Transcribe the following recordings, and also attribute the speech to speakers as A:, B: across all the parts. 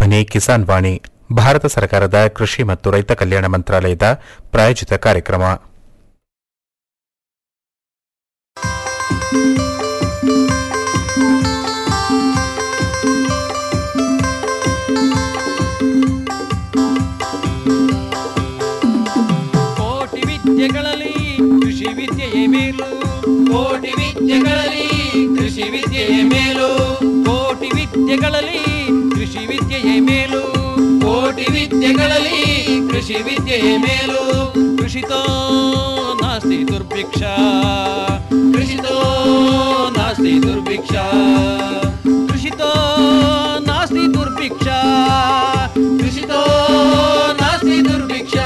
A: ಧ್ವನಿ ಕಿಸಾನ್ ವಾಣಿ ಭಾರತ ಸರ್ಕಾರದ ಕೃಷಿ ಮತ್ತು ರೈತ ಕಲ್ಯಾಣ ಮಂತ್ರಾಲಯದ ಪ್ರಾಯೋಜಿತ ಕಾರ್ಯಕ್ರಮ
B: ಕೋಟಿ ವಿದ್ಯೆಗಳಲ್ಲಿ ಕೃಷಿ ವಿದ್ಯೆಯೇ ಮೇಲು ಕೋಟಿ ವಿದ್ಯೆಗಳಲ್ಲಿ ಕೃಷಿ ವಿದ್ಯೆಯೇ ಮೇಲು ಕೋಟಿ ವಿದ್ಯೆಗಳಲ್ಲಿ ಕೃಷಿ ವಿದ್ಯೆಯೇ ಮೇಲು ಕೋಟಿ ವಿದ್ಯೆಗಳಲ್ಲಿ ಕೃಷಿ ವಿದ್ಯೆಯೇ ಮೇಲು ಕೃಷಿತೋ ನಾಸ್ತಿ ದುರ್ಭಿಕ್ಷ ಕೃಷಿತೋ ನಾಸ್ತಿ ದುರ್ಭಿಕ್ಷ ಕೃಷಿತೋ ನಾಸ್ತಿ ದುರ್ಭಿಕ್ಷ ಕೃಷಿತೋ ನಾಸ್ತಿ ದುರ್ಭಿಕ್ಷ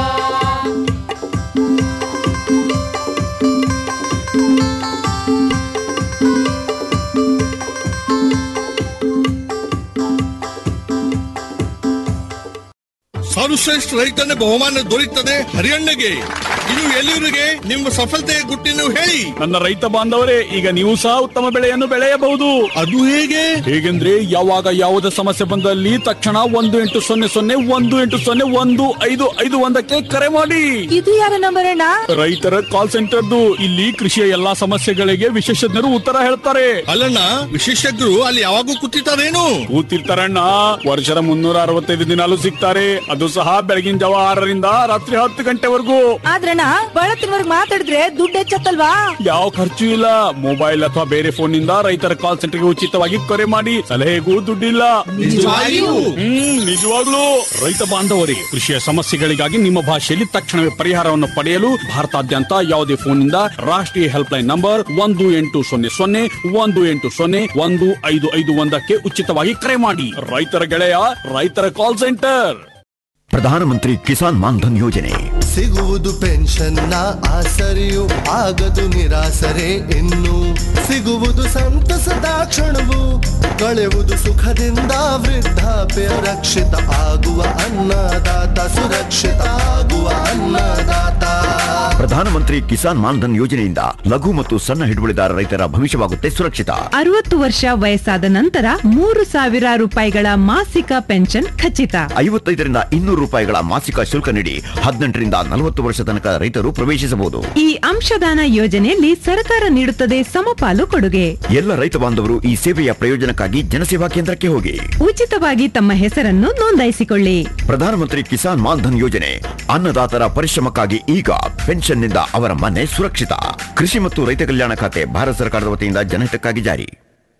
C: ಸರ್ವಶ್ರೇಷ್ಠ ರೈತನ ಬಹುಮಾನ ದೊರೆಯುತ್ತದೆ ಹರಿಯಣ್ಣಗೆ ಇದು ಎಲ್ಲಿವರಿಗೆ ನಿಮ್ಮ ಸಫಲತೆಯ ಗುಟ್ಟಿನ ಹೇಳಿ
D: ನನ್ನ ರೈತ ಬಾಂಧವರೇ ಈಗ ನೀವು ಸಹ ಉತ್ತಮ ಬೆಳೆಯನ್ನು ಬೆಳೆಯಬಹುದು
C: ಅದು ಹೇಗೆ
D: ಹೇಗೆಂದ್ರೆ ಯಾವಾಗ ಯಾವುದೇ ಸಮಸ್ಯೆ ಬಂದಲ್ಲಿ ತಕ್ಷಣ ಒಂದು ಎಂಟು ಸೊನ್ನೆ ಸೊನ್ನೆ ಒಂದು ಎಂಟು ಸೊನ್ನೆ ಒಂದು ಐದು ಐದು ಒಂದಕ್ಕೆ ಕರೆ ಮಾಡಿ
E: ಇದು ಯಾರ ನಂಬರ್ ಅಣ್ಣ
D: ರೈತರ ಕಾಲ್ ಸೆಂಟರ್ದು ಇಲ್ಲಿ ಕೃಷಿಯ ಎಲ್ಲಾ ಸಮಸ್ಯೆಗಳಿಗೆ ವಿಶೇಷಜ್ಞರು ಉತ್ತರ ಹೇಳ್ತಾರೆ
C: ಅಲ್ಲಣ್ಣ ವಿಶೇಷಜ್ಞರು ಅಲ್ಲಿ ಯಾವಾಗೂ ಕೂತಿರ್ತಾರೇನು
D: ಕೂತಿರ್ತಾರಣ್ಣ ವರ್ಷದ ಮುನ್ನೂರ ಅರವತ್ತೈದು ದಿನಾಲು ಸಿಗ್ತಾರೆ ಅದು ಸಹ ಬೆಳಗಿನ ಜಾವ ಆರರಿಂದ ರಾತ್ರಿ ಹತ್ತು ಗಂಟೆವರೆಗೂ
E: ಆದ್ರಣ್ಣ ಬಳತ್ತಿನವರ್ಗ್ ಮಾತಾಡಿದ್ರೆ ದುಡ್ಡು ಹೆಚ್ಚತ್ತಲ್ವಾ
D: ಯಾವ ಖರ್ಚು ಇಲ್ಲ ಮೊಬೈಲ್ ಅಥವಾ ಬೇರೆ ಫೋನ್ ನಿಂದ ರೈತರ ಕಾಲ್ ಸೆಂಟರ್ಗೆ ಉಚಿತವಾಗಿ ಕರೆ ಮಾಡಿ ಸಲಹೆಗೂ ದುಡ್ಡಿಲ್ಲ
C: ನಿಜವಾಗಿಯೂ?
D: ಹ್ಮ್ ನಿಜವಾಗ್ಲೂ ರೈತ ಬಾಂಧವರಿಗೆ ಕೃಷಿಯ ಸಮಸ್ಯೆಗಳಿಗಾಗಿ ನಿಮ್ಮ ಭಾಷೆಯಲ್ಲಿ ತಕ್ಷಣವೇ ಪರಿಹಾರವನ್ನು ಪಡೆಯಲು ಭಾರತಾದ್ಯಂತ ಯಾವುದೇ ಫೋನ್ ನಿಂದ ರಾಷ್ಟ್ರೀಯ ಹೆಲ್ಪ್ ಲೈನ್ ನಂಬರ್ ಒಂದು ಎಂಟು ಸೊನ್ನೆ ಸೊನ್ನೆ ಒಂದು ಎಂಟು ಸೊನ್ನೆ ಒಂದು ಐದು ಐದು ಒಂದಕ್ಕೆ ಉಚಿತವಾಗಿ ಕರೆ ಮಾಡಿ ರೈತರ ಗೆಳೆಯ ರೈತರ ಕಾಲ್ ಸೆಂಟರ್
F: ಪ್ರಧಾನಮಂತ್ರಿ ಕಿಸಾನ್ ಮಾನ್ಧನ್ ಯೋಜನೆ
G: ಸಿಗುವುದು ಪೆನ್ಷನ್ನ ಆಸರೆಯು ಆಗದು ನಿರಾಸರೆ ಇನ್ನು ಸಿಗುವುದು ಸಂತಸದ ಕ್ಷಣವು ಕಳೆಯುವುದು ಸುಖದಿಂದ ವೃದ್ಧಾಪ್ಯ ರಕ್ಷಿತ ಆಗುವ ಅನ್ನದಾತ ಸುರಕ್ಷಿತ ಆಗುವ ಅನ್ನದಾತ
F: ಪ್ರಧಾನಮಂತ್ರಿ ಕಿಸಾನ್ ಮಾನ್ಧನ್ ಯೋಜನೆಯಿಂದ ಲಘು ಮತ್ತು ಸಣ್ಣ ಹಿಡುವಳಿದಾರ ರೈತರ ಭವಿಷ್ಯವಾಗುತ್ತೆ ಸುರಕ್ಷಿತ
H: ಅರವತ್ತು ವರ್ಷ ವಯಸ್ಸಾದ ನಂತರ ಮೂರು ಸಾವಿರ ರೂಪಾಯಿಗಳ ಮಾಸಿಕ ಪೆನ್ಷನ್ ಖಚಿತ
F: ಐವತ್ತೈದರಿಂದ ಇನ್ನೂರು ರೂಪಾಯಿಗಳ ಮಾಸಿಕ ಶುಲ್ಕ ನೀಡಿ ಹದಿನೆಂಟರಿಂದ ನಲವತ್ತು ವರ್ಷ ತನಕ ರೈತರು ಪ್ರವೇಶಿಸಬಹುದು
H: ಈ ಅಂಶದಾನ ಯೋಜನೆಯಲ್ಲಿ ಸರ್ಕಾರ ನೀಡುತ್ತದೆ ಸಮಪಾಲು ಕೊಡುಗೆ
F: ಎಲ್ಲ ರೈತ ಬಾಂಧವರು ಈ ಸೇವೆಯ ಪ್ರಯೋಜನಕ್ಕಾಗಿ ಜನಸೇವಾ ಕೇಂದ್ರಕ್ಕೆ ಹೋಗಿ
H: ಉಚಿತವಾಗಿ ತಮ್ಮ ಹೆಸರನ್ನು ನೋಂದಾಯಿಸಿಕೊಳ್ಳಿ
F: ಪ್ರಧಾನಮಂತ್ರಿ ಕಿಸಾನ್ ಮಾನ್ಧನ್ ಯೋಜನೆ ಅನ್ನದಾತರ ಪರಿಶ್ರಮಕ್ಕಾಗಿ ಈಗ ಪೆನ್ಷನ್ನಿಂದ ಅವರ ಮನೆ ಸುರಕ್ಷಿತ ಕೃಷಿ ಮತ್ತು ರೈತ ಕಲ್ಯಾಣ ಖಾತೆ ಭಾರತ ಸರ್ಕಾರದ ವತಿಯಿಂದ ಜನಹಿತಕ್ಕಾಗಿ ಜಾರಿ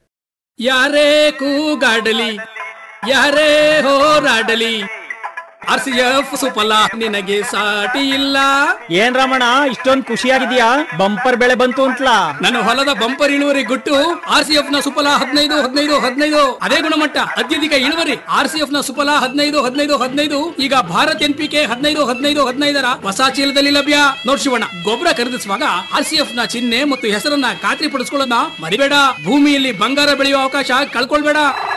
B: ಯಾರೇ ಕೂಗಾಡಲಿ ಯಾರೇ ಹೋರಾಡಲಿ ಆರ್ ಸಿ ಎಫ್ ಸುಫಲ ನಿನಗೆ ಸಾಟಿ ಇಲ್ಲ
I: ಏನ್ ರಮಣ ಇಷ್ಟೊಂದ್ ಖುಷಿಯಾಗಿದ್ಯಾ ಬಂಪರ್ ಬೆಳೆ ಬಂತು ಅಂತ್ಲಾ
B: ನನ್ನ ಹೊಲದ ಬಂಪರ್ ಇಳುವರಿ ಗುಟ್ಟು ಆರ್ ಸಿ ಎಫ್ ನ ಸುಫಲ ಹದಿನೈದು ಹದಿನೈದು ಹದಿನೈದು ಅದೇ ಗುಣಮಟ್ಟ ಅತ್ಯಧಿಕ ಇಳುವರಿ ಆರ್ ಸಿ ಎಫ್ ನ ಸುಫಲ ಹದಿನೈದು ಹದಿನೈದು ಹದಿನೈದು ಈಗ ಭಾರತ್ ಎನ್ ಪಿ ಕೆ ಹದಿನೈದು ಹದಿನೈದು ಹದಿನೈದರ ಹೊಸ ಚೀಲದಲ್ಲಿ ಲಭ್ಯ ನೋಡ್ ಶಿವಣ್ಣ ಗೊಬ್ಬರ ಖರೀದಿಸುವಾಗ ಆರ್ ಸಿ ಎಫ್ ನ ಚಿಹ್ನೆ ಮತ್ತು ಹೆಸರನ್ನ ಖಾತ್ರಿ ಪಡಿಸ್ಕೊಳ್ಳೋದನ್ನ ಮರಿಬೇಡ ಭೂಮಿಯಲ್ಲಿ ಬಂಗಾರ ಬೆಳೆಯುವ ಅವಕಾಶ ಕಳ್ಕೊಳ್ಬೇಡ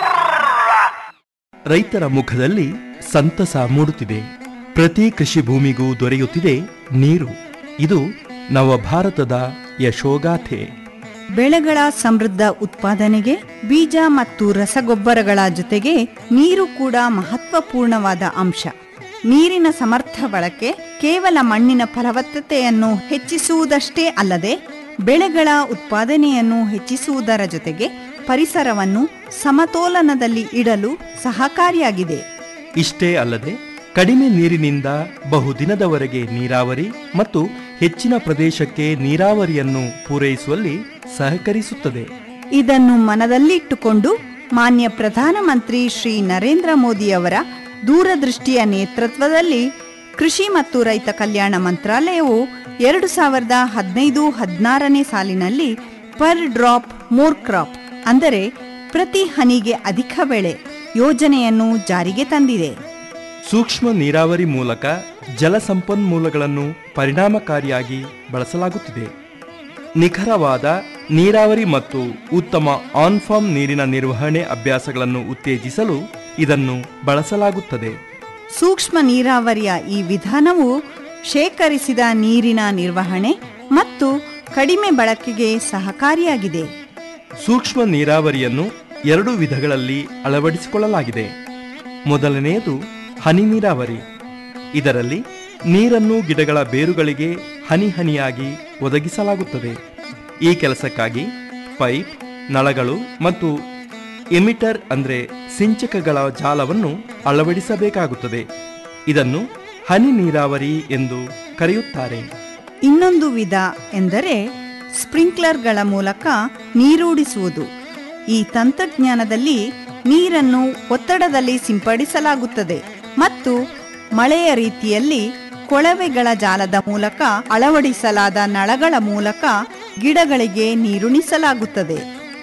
J: ರೈತರ ಮುಖದಲ್ಲಿ ಸಂತಸ ಮೂಡುತ್ತಿದೆ ಪ್ರತಿ ಕೃಷಿ ಭೂಮಿಗೂ ದೊರೆಯುತ್ತಿದೆ ನೀರು ಇದು ನವ ಭಾರತದ ಯಶೋಗಾಥೆ
K: ಬೆಳೆಗಳ ಸಮೃದ್ಧ ಉತ್ಪಾದನೆಗೆ ಬೀಜ ಮತ್ತು ರಸಗೊಬ್ಬರಗಳ ಜೊತೆಗೆ ನೀರು ಕೂಡ ಮಹತ್ವಪೂರ್ಣವಾದ ಅಂಶ ನೀರಿನ ಸಮರ್ಥ ಬಳಕೆ ಕೇವಲ ಮಣ್ಣಿನ ಫಲವತ್ತತೆಯನ್ನು ಹೆಚ್ಚಿಸುವುದಷ್ಟೇ ಅಲ್ಲದೆ ಬೆಳೆಗಳ ಉತ್ಪಾದನೆಯನ್ನು ಹೆಚ್ಚಿಸುವುದರ ಜೊತೆಗೆ ಪರಿಸರವನ್ನು ಸಮತೋಲನದಲ್ಲಿ ಇಡಲು ಸಹಕಾರಿಯಾಗಿದೆ
J: ಇಷ್ಟೇ ಅಲ್ಲದೆ ಕಡಿಮೆ ನೀರಿನಿಂದ ಬಹುದಿನದವರೆಗೆ ನೀರಾವರಿ ಮತ್ತು ಹೆಚ್ಚಿನ ಪ್ರದೇಶಕ್ಕೆ ನೀರಾವರಿಯನ್ನು ಪೂರೈಸುವಲ್ಲಿ ಸಹಕರಿಸುತ್ತದೆ
K: ಇದನ್ನು ಮನದಲ್ಲಿಟ್ಟುಕೊಂಡು ಮಾನ್ಯ ಪ್ರಧಾನಮಂತ್ರಿ ಶ್ರೀ ನರೇಂದ್ರ ಮೋದಿಯವರ ದೂರದೃಷ್ಟಿಯ ನೇತೃತ್ವದಲ್ಲಿ ಕೃಷಿ ಮತ್ತು ರೈತ ಕಲ್ಯಾಣ ಮಂತ್ರಾಲಯವು ಎರಡು ಸಾವಿರದ ಹದಿನೈದು ಹದಿನಾರನೇ ಸಾಲಿನಲ್ಲಿ ಪರ್ ಡ್ರಾಪ್ ಮೋರ್ ಕ್ರಾಪ್ ಅಂದರೆ ಪ್ರತಿ ಹನಿಗೆ ಅಧಿಕ ಬೆಳೆ ಯೋಜನೆಯನ್ನು ಜಾರಿಗೆ ತಂದಿದೆ
J: ಸೂಕ್ಷ್ಮ ನೀರಾವರಿ ಮೂಲಕ ಜಲ ಸಂಪನ್ಮೂಲಗಳನ್ನು ಪರಿಣಾಮಕಾರಿಯಾಗಿ ಬಳಸಲಾಗುತ್ತಿದೆ ನಿಖರವಾದ ನೀರಾವರಿ ಮತ್ತು ಉತ್ತಮ ಆನ್ಫಾರ್ಮ್ ನೀರಿನ ನಿರ್ವಹಣೆ ಅಭ್ಯಾಸಗಳನ್ನು ಉತ್ತೇಜಿಸಲು ಇದನ್ನು ಬಳಸಲಾಗುತ್ತದೆ
K: ಸೂಕ್ಷ್ಮ ನೀರಾವರಿಯ ಈ ವಿಧಾನವು ಶೇಖರಿಸಿದ ನೀರಿನ ನಿರ್ವಹಣೆ ಮತ್ತು ಕಡಿಮೆ ಬಳಕೆಗೆ ಸಹಕಾರಿಯಾಗಿದೆ
J: ಸೂಕ್ಷ್ಮ ನೀರಾವರಿಯನ್ನು ಎರಡು ವಿಧಗಳಲ್ಲಿ ಅಳವಡಿಸಿಕೊಳ್ಳಲಾಗಿದೆ ಮೊದಲನೆಯದು ಹನಿ ನೀರಾವರಿ ಇದರಲ್ಲಿ ನೀರನ್ನು ಗಿಡಗಳ ಬೇರುಗಳಿಗೆ ಹನಿ ಹನಿಯಾಗಿ ಒದಗಿಸಲಾಗುತ್ತದೆ ಈ ಕೆಲಸಕ್ಕಾಗಿ ಪೈಪ್ ನಳಗಳು ಮತ್ತು ಎಮಿಟರ್ ಅಂದ್ರೆ ಸಿಂಚಕಗಳ ಜಾಲವನ್ನು ಅಳವಡಿಸಬೇಕಾಗುತ್ತದೆ ಇದನ್ನು ಹನಿ ನೀರಾವರಿ ಎಂದು ಕರೆಯುತ್ತಾರೆ
K: ಇನ್ನೊಂದು ವಿಧ ಎಂದರೆ ಸ್ಪ್ರಿಂಕ್ಲರ್ಗಳ ಮೂಲಕ ನೀರೂಡಿಸುವುದು ಈ ತಂತ್ರಜ್ಞಾನದಲ್ಲಿ ನೀರನ್ನು ಒತ್ತಡದಲ್ಲಿ ಸಿಂಪಡಿಸಲಾಗುತ್ತದೆ ಮತ್ತು ಮಳೆಯ ರೀತಿಯಲ್ಲಿ ಕೊಳವೆಗಳ ಜಾಲದ ಮೂಲಕ ಅಳವಡಿಸಲಾದ ನಳಗಳ ಮೂಲಕ ಗಿಡಗಳಿಗೆ ನೀರುಣಿಸಲಾಗುತ್ತದೆ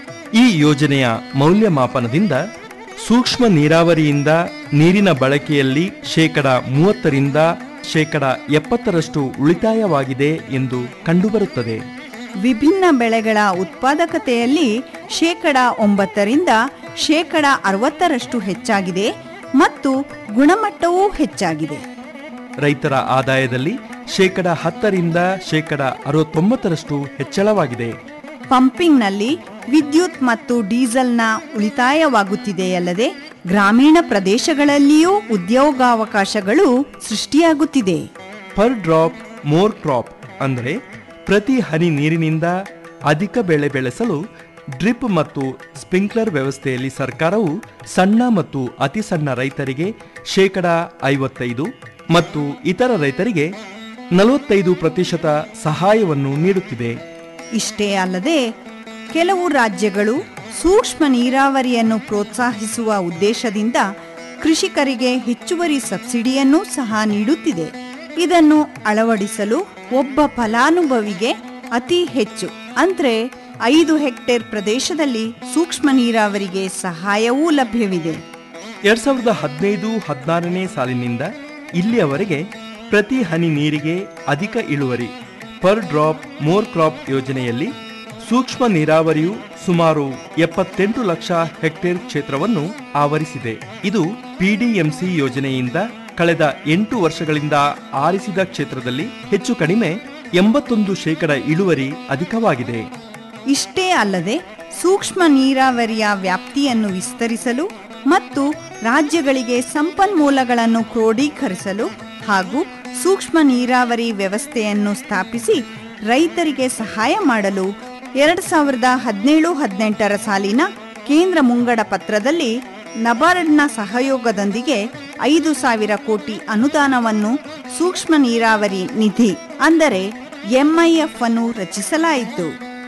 J: ಈ ಯೋಜನೆಯ ಮೌಲ್ಯಮಾಪನದಿಂದ ಸೂಕ್ಷ್ಮ ನೀರಾವರಿಯಿಂದ ನೀರಿನ ಬಳಕೆಯಲ್ಲಿ ಶೇಕಡ ಮೂವತ್ತರಿಂದ ಶೇಕಡ ಎಪ್ಪತ್ತರಷ್ಟು ಉಳಿತಾಯವಾಗಿದೆ ಎಂದು ಕಂಡುಬರುತ್ತದೆ
K: ವಿಭಿನ್ನ ಬೆಳೆಗಳ ಉತ್ಪಾದಕತೆಯಲ್ಲಿ ಶೇಕಡ ಒಂಬತ್ತರಿಂದ ಶೇಕಡ ಅರವತ್ತರಷ್ಟು ಹೆಚ್ಚಾಗಿದೆ ಮತ್ತು ಗುಣಮಟ್ಟವೂ ಹೆಚ್ಚಾಗಿದೆ
J: ರೈತರ ಆದಾಯದಲ್ಲಿ ಶೇಕಡ ಹತ್ತರಿಂದ ಶೇಕಡ ಅರವತ್ತೊಂಬತ್ತರಷ್ಟು ಹೆಚ್ಚಳವಾಗಿದೆ
K: ಪಂಪಿಂಗ್ನಲ್ಲಿ ವಿದ್ಯುತ್ ಮತ್ತು ಡೀಸೆಲ್ನ ಉಳಿತಾಯವಾಗುತ್ತಿದೆಯಲ್ಲದೆ ಗ್ರಾಮೀಣ ಪ್ರದೇಶಗಳಲ್ಲಿಯೂ ಉದ್ಯೋಗಾವಕಾಶಗಳು ಸೃಷ್ಟಿಯಾಗುತ್ತಿದೆ
J: ಪರ್ ಡ್ರಾಪ್ ಮೋರ್ ಕ್ರಾಪ್ ಅಂದರೆ ಪ್ರತಿ ಹನಿ ನೀರಿನಿಂದ ಅಧಿಕ ಬೆಳೆ ಬೆಳೆಸಲು ಡ್ರಿಪ್ ಮತ್ತು ಸ್ಪ್ರಿಂಕ್ಲರ್ ವ್ಯವಸ್ಥೆಯಲ್ಲಿ ಸರ್ಕಾರವು ಸಣ್ಣ ಮತ್ತು ಅತಿ ಸಣ್ಣ ರೈತರಿಗೆ ಶೇಕಡ ಐವತ್ತೈದು ಮತ್ತು ಇತರ ರೈತರಿಗೆ ನಲವತ್ತೈದು ಪ್ರತಿಶತ ಸಹಾಯವನ್ನು ನೀಡುತ್ತಿದೆ
K: ಇಷ್ಟೇ ಅಲ್ಲದೆ ಕೆಲವು ರಾಜ್ಯಗಳು ಸೂಕ್ಷ್ಮ ನೀರಾವರಿಯನ್ನು ಪ್ರೋತ್ಸಾಹಿಸುವ ಉದ್ದೇಶದಿಂದ ಕೃಷಿಕರಿಗೆ ಹೆಚ್ಚುವರಿ ಸಬ್ಸಿಡಿಯನ್ನೂ ಸಹ ನೀಡುತ್ತಿದೆ ಇದನ್ನು ಅಳವಡಿಸಲು ಒಬ್ಬ ಫಲಾನುಭವಿಗೆ ಅತಿ ಹೆಚ್ಚು ಅಂದ್ರೆ ಐದು ಹೆಕ್ಟೇರ್ ಪ್ರದೇಶದಲ್ಲಿ ಸೂಕ್ಷ್ಮ ನೀರಾವರಿಗೆ ಸಹಾಯವೂ ಲಭ್ಯವಿದೆ
J: ಎರಡ್ ಸಾವಿರದ ಹದಿನೈದು ಹದಿನಾರನೇ ಸಾಲಿನಿಂದ ಇಲ್ಲಿಯವರೆಗೆ ಪ್ರತಿ ಹನಿ ನೀರಿಗೆ ಅಧಿಕ ಇಳುವರಿ ಪರ್ ಡ್ರಾಪ್ ಮೋರ್ ಕ್ರಾಪ್ ಯೋಜನೆಯಲ್ಲಿ ಸೂಕ್ಷ್ಮ ನೀರಾವರಿಯು ಸುಮಾರು ಎಪ್ಪತ್ತೆಂಟು ಲಕ್ಷ ಹೆಕ್ಟೇರ್ ಕ್ಷೇತ್ರವನ್ನು ಆವರಿಸಿದೆ ಇದು ಪಿಡಿಎಂಸಿ ಯೋಜನೆಯಿಂದ ಕಳೆದ ಎಂಟು ವರ್ಷಗಳಿಂದ ಆರಿಸಿದ ಕ್ಷೇತ್ರದಲ್ಲಿ ಹೆಚ್ಚು ಕಡಿಮೆ ಎಂಬತ್ತೊಂದು ಶೇಕಡ ಇಳುವರಿ ಅಧಿಕವಾಗಿದೆ
K: ಇಷ್ಟೇ ಅಲ್ಲದೆ ಸೂಕ್ಷ್ಮ ನೀರಾವರಿಯ ವ್ಯಾಪ್ತಿಯನ್ನು ವಿಸ್ತರಿಸಲು ಮತ್ತು ರಾಜ್ಯಗಳಿಗೆ ಸಂಪನ್ಮೂಲಗಳನ್ನು ಕ್ರೋಢೀಕರಿಸಲು ಹಾಗೂ ಸೂಕ್ಷ್ಮ ನೀರಾವರಿ ವ್ಯವಸ್ಥೆಯನ್ನು ಸ್ಥಾಪಿಸಿ ರೈತರಿಗೆ ಸಹಾಯ ಮಾಡಲು ಎರಡು ಸಾವಿರದ ಹದಿನೇಳು ಹದಿನೆಂಟರ ಸಾಲಿನ ಕೇಂದ್ರ ಮುಂಗಡ ಪತ್ರದಲ್ಲಿ ನಬಾರ್ಡ್ನ ಸಹಯೋಗದೊಂದಿಗೆ ಐದು ಸಾವಿರ ಕೋಟಿ ಅನುದಾನವನ್ನು ಸೂಕ್ಷ್ಮ ನೀರಾವರಿ ನಿಧಿ ಅಂದರೆ ಎಂಐಎಫ್ ಅನ್ನು ರಚಿಸಲಾಯಿತು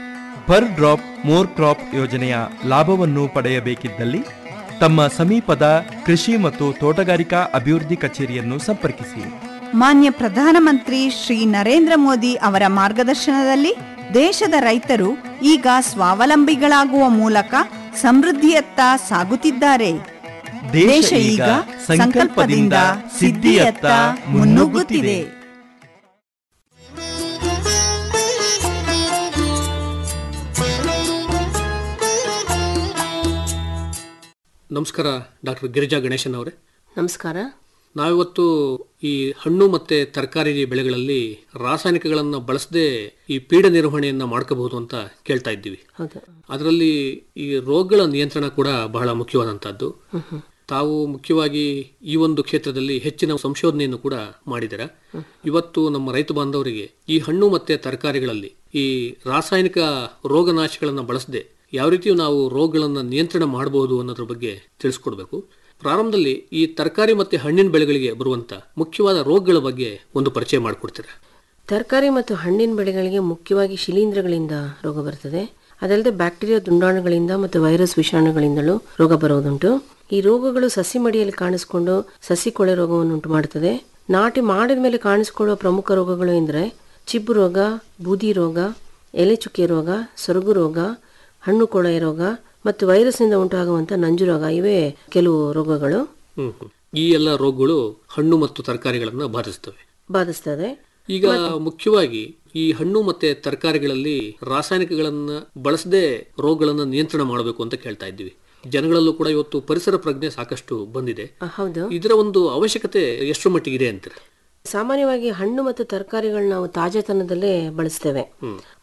J: ಪರ್ ಡ್ರಾಪ್ ಮೋರ್ ಕ್ರಾಪ್ ಯೋಜನೆಯ ಲಾಭವನ್ನು ಪಡೆಯಬೇಕಿದ್ದಲ್ಲಿ ತಮ್ಮ ಸಮೀಪದ ಕೃಷಿ ಮತ್ತು ತೋಟಗಾರಿಕಾ ಅಭಿವೃದ್ಧಿ ಕಚೇರಿಯನ್ನು ಸಂಪರ್ಕಿಸಿ
K: ಮಾನ್ಯ ಪ್ರಧಾನಮಂತ್ರಿ ಶ್ರೀ ನರೇಂದ್ರ ಮೋದಿ ಅವರ ಮಾರ್ಗದರ್ಶನದಲ್ಲಿ ದೇಶದ ರೈತರು ಈಗ ಸ್ವಾವಲಂಬಿಗಳಾಗುವ ಮೂಲಕ ಸಮೃದ್ಧಿಯತ್ತ ಸಾಗುತ್ತಿದ್ದಾರೆ ದೇಶ ಈಗ ಸಂಕಲ್ಪದಿಂದ ಸಿದ್ಧಿಯತ್ತ ಮುನ್ನುಗ್ಗುತ್ತಿದೆ
B: ನಮಸ್ಕಾರ ಡಾಕ್ಟರ್ ಗಿರಿಜಾ ಗಣೇಶನ್ ಅವರೇ
L: ನಮಸ್ಕಾರ
B: ನಾವಿವತ್ತು ಈ ಹಣ್ಣು ಮತ್ತೆ ತರಕಾರಿ ಬೆಳೆಗಳಲ್ಲಿ ರಾಸಾಯನಿಕಗಳನ್ನು ಬಳಸದೆ ಈ ಪೀಡ ನಿರ್ವಹಣೆಯನ್ನ ಮಾಡ್ಕೋಬಹುದು ಅಂತ ಕೇಳ್ತಾ ಇದ್ದೀವಿ
L: ಹೌದು
B: ಅದರಲ್ಲಿ ಈ ರೋಗಗಳ ನಿಯಂತ್ರಣ ಕೂಡ ಬಹಳ ಮುಖ್ಯವಾದಂತಹದ್ದು ತಾವು ಮುಖ್ಯವಾಗಿ ಈ ಒಂದು ಕ್ಷೇತ್ರದಲ್ಲಿ ಹೆಚ್ಚಿನ ಸಂಶೋಧನೆಯನ್ನು ಕೂಡ ಮಾಡಿದ್ದಾರೆ ಇವತ್ತು ನಮ್ಮ ರೈತ ಬಾಂಧವರಿಗೆ ಈ ಹಣ್ಣು ಮತ್ತೆ ತರಕಾರಿಗಳಲ್ಲಿ ಈ ರಾಸಾಯನಿಕ ರೋಗನಾಶಗಳನ್ನು ಬಳಸದೆ ಯಾವ ರೀತಿ ನಾವು ರೋಗಗಳನ್ನು ನಿಯಂತ್ರಣ ಮಾಡಬಹುದು ಅನ್ನೋದ್ರ ಬಗ್ಗೆ ತಿಳಿಸ್ಕೊಡ್ಬೇಕು ಪ್ರಾರಂಭದಲ್ಲಿ ಈ ತರಕಾರಿ ಮತ್ತೆ ಹಣ್ಣಿನ ಬೆಳೆಗಳಿಗೆ ಬರುವಂತ ಮುಖ್ಯವಾದ ರೋಗಗಳ ಬಗ್ಗೆ ಒಂದು ಪರಿಚಯ ಮಾಡಿಕೊಡ್ತೀರಾ
L: ತರಕಾರಿ ಮತ್ತು ಹಣ್ಣಿನ ಬೆಳೆಗಳಿಗೆ ಮುಖ್ಯವಾಗಿ ಶಿಲೀಂಧ್ರಗಳಿಂದ ರೋಗ ಬರ್ತದೆ ಅದಲ್ಲದೆ ಬ್ಯಾಕ್ಟೀರಿಯಾ ದುಂಡಾಣುಗಳಿಂದ ಮತ್ತು ವೈರಸ್ ವಿಷಾಣುಗಳಿಂದಲೂ ರೋಗ ಬರೋದುಂಟು ಈ ರೋಗಗಳು ಸಸಿ ಮಡಿಯಲ್ಲಿ ಕಾಣಿಸಿಕೊಂಡು ಸಸಿ ಕೊಳೆ ರೋಗವನ್ನು ಉಂಟು ಮಾಡುತ್ತದೆ ನಾಟಿ ಮಾಡಿದ ಮೇಲೆ ಕಾಣಿಸಿಕೊಳ್ಳುವ ಪ್ರಮುಖ ರೋಗಗಳು ಎಂದರೆ ಚಿಬ್ಬು ರೋಗ ಬೂದಿ ರೋಗ ಎಲೆ ಚುಕ್ಕೆ ರೋಗ ಸೊರಗು ರೋಗ ಹಣ್ಣು ಕೊಳೆ ರೋಗ ಮತ್ತು ವೈರಸ್ನಿಂದ ಉಂಟಾಗುವಂಥ ನಂಜು ರೋಗ ಇವೇ ಕೆಲವು ರೋಗಗಳು
B: ಹ್ಮ್ ಹ್ಮ್. ಈ ಎಲ್ಲ ರೋಗಗಳು ಹಣ್ಣು ಮತ್ತು ತರಕಾರಿಗಳನ್ನ ಬಾಧಿಸ್ತವೆ
L: ಬಾಧಿಸ್ತದೆ
B: ಈಗ ಮುಖ್ಯವಾಗಿ ಈ ಹಣ್ಣು ಮತ್ತೆ ತರಕಾರಿಗಳಲ್ಲಿ ರಾಸಾಯನಿಕಗಳನ್ನ ಬಳಸದೆ ರೋಗಗಳನ್ನ ನಿಯಂತ್ರಣ ಮಾಡಬೇಕು ಅಂತ ಕೇಳ್ತಾ ಇದ್ದೀವಿ ಜನಗಳಲ್ಲೂ ಕೂಡ ಇವತ್ತು ಪರಿಸರ ಪ್ರಜ್ಞೆ ಸಾಕಷ್ಟು ಬಂದಿದೆ
L: ಆ, ಹೌದು
B: ಇದರ ಒಂದು ಅವಶ್ಯಕತೆ ಎಷ್ಟು ಮಟ್ಟಿಗಿದೆ ಅಂತೀರ
L: ಸಾಮಾನ್ಯವಾಗಿ ಹಣ್ಣು ಮತ್ತು ತರಕಾರಿಗಳು ನಾವು ತಾಜಾತನದಲ್ಲೇ ಬಳಸ್ತೇವೆ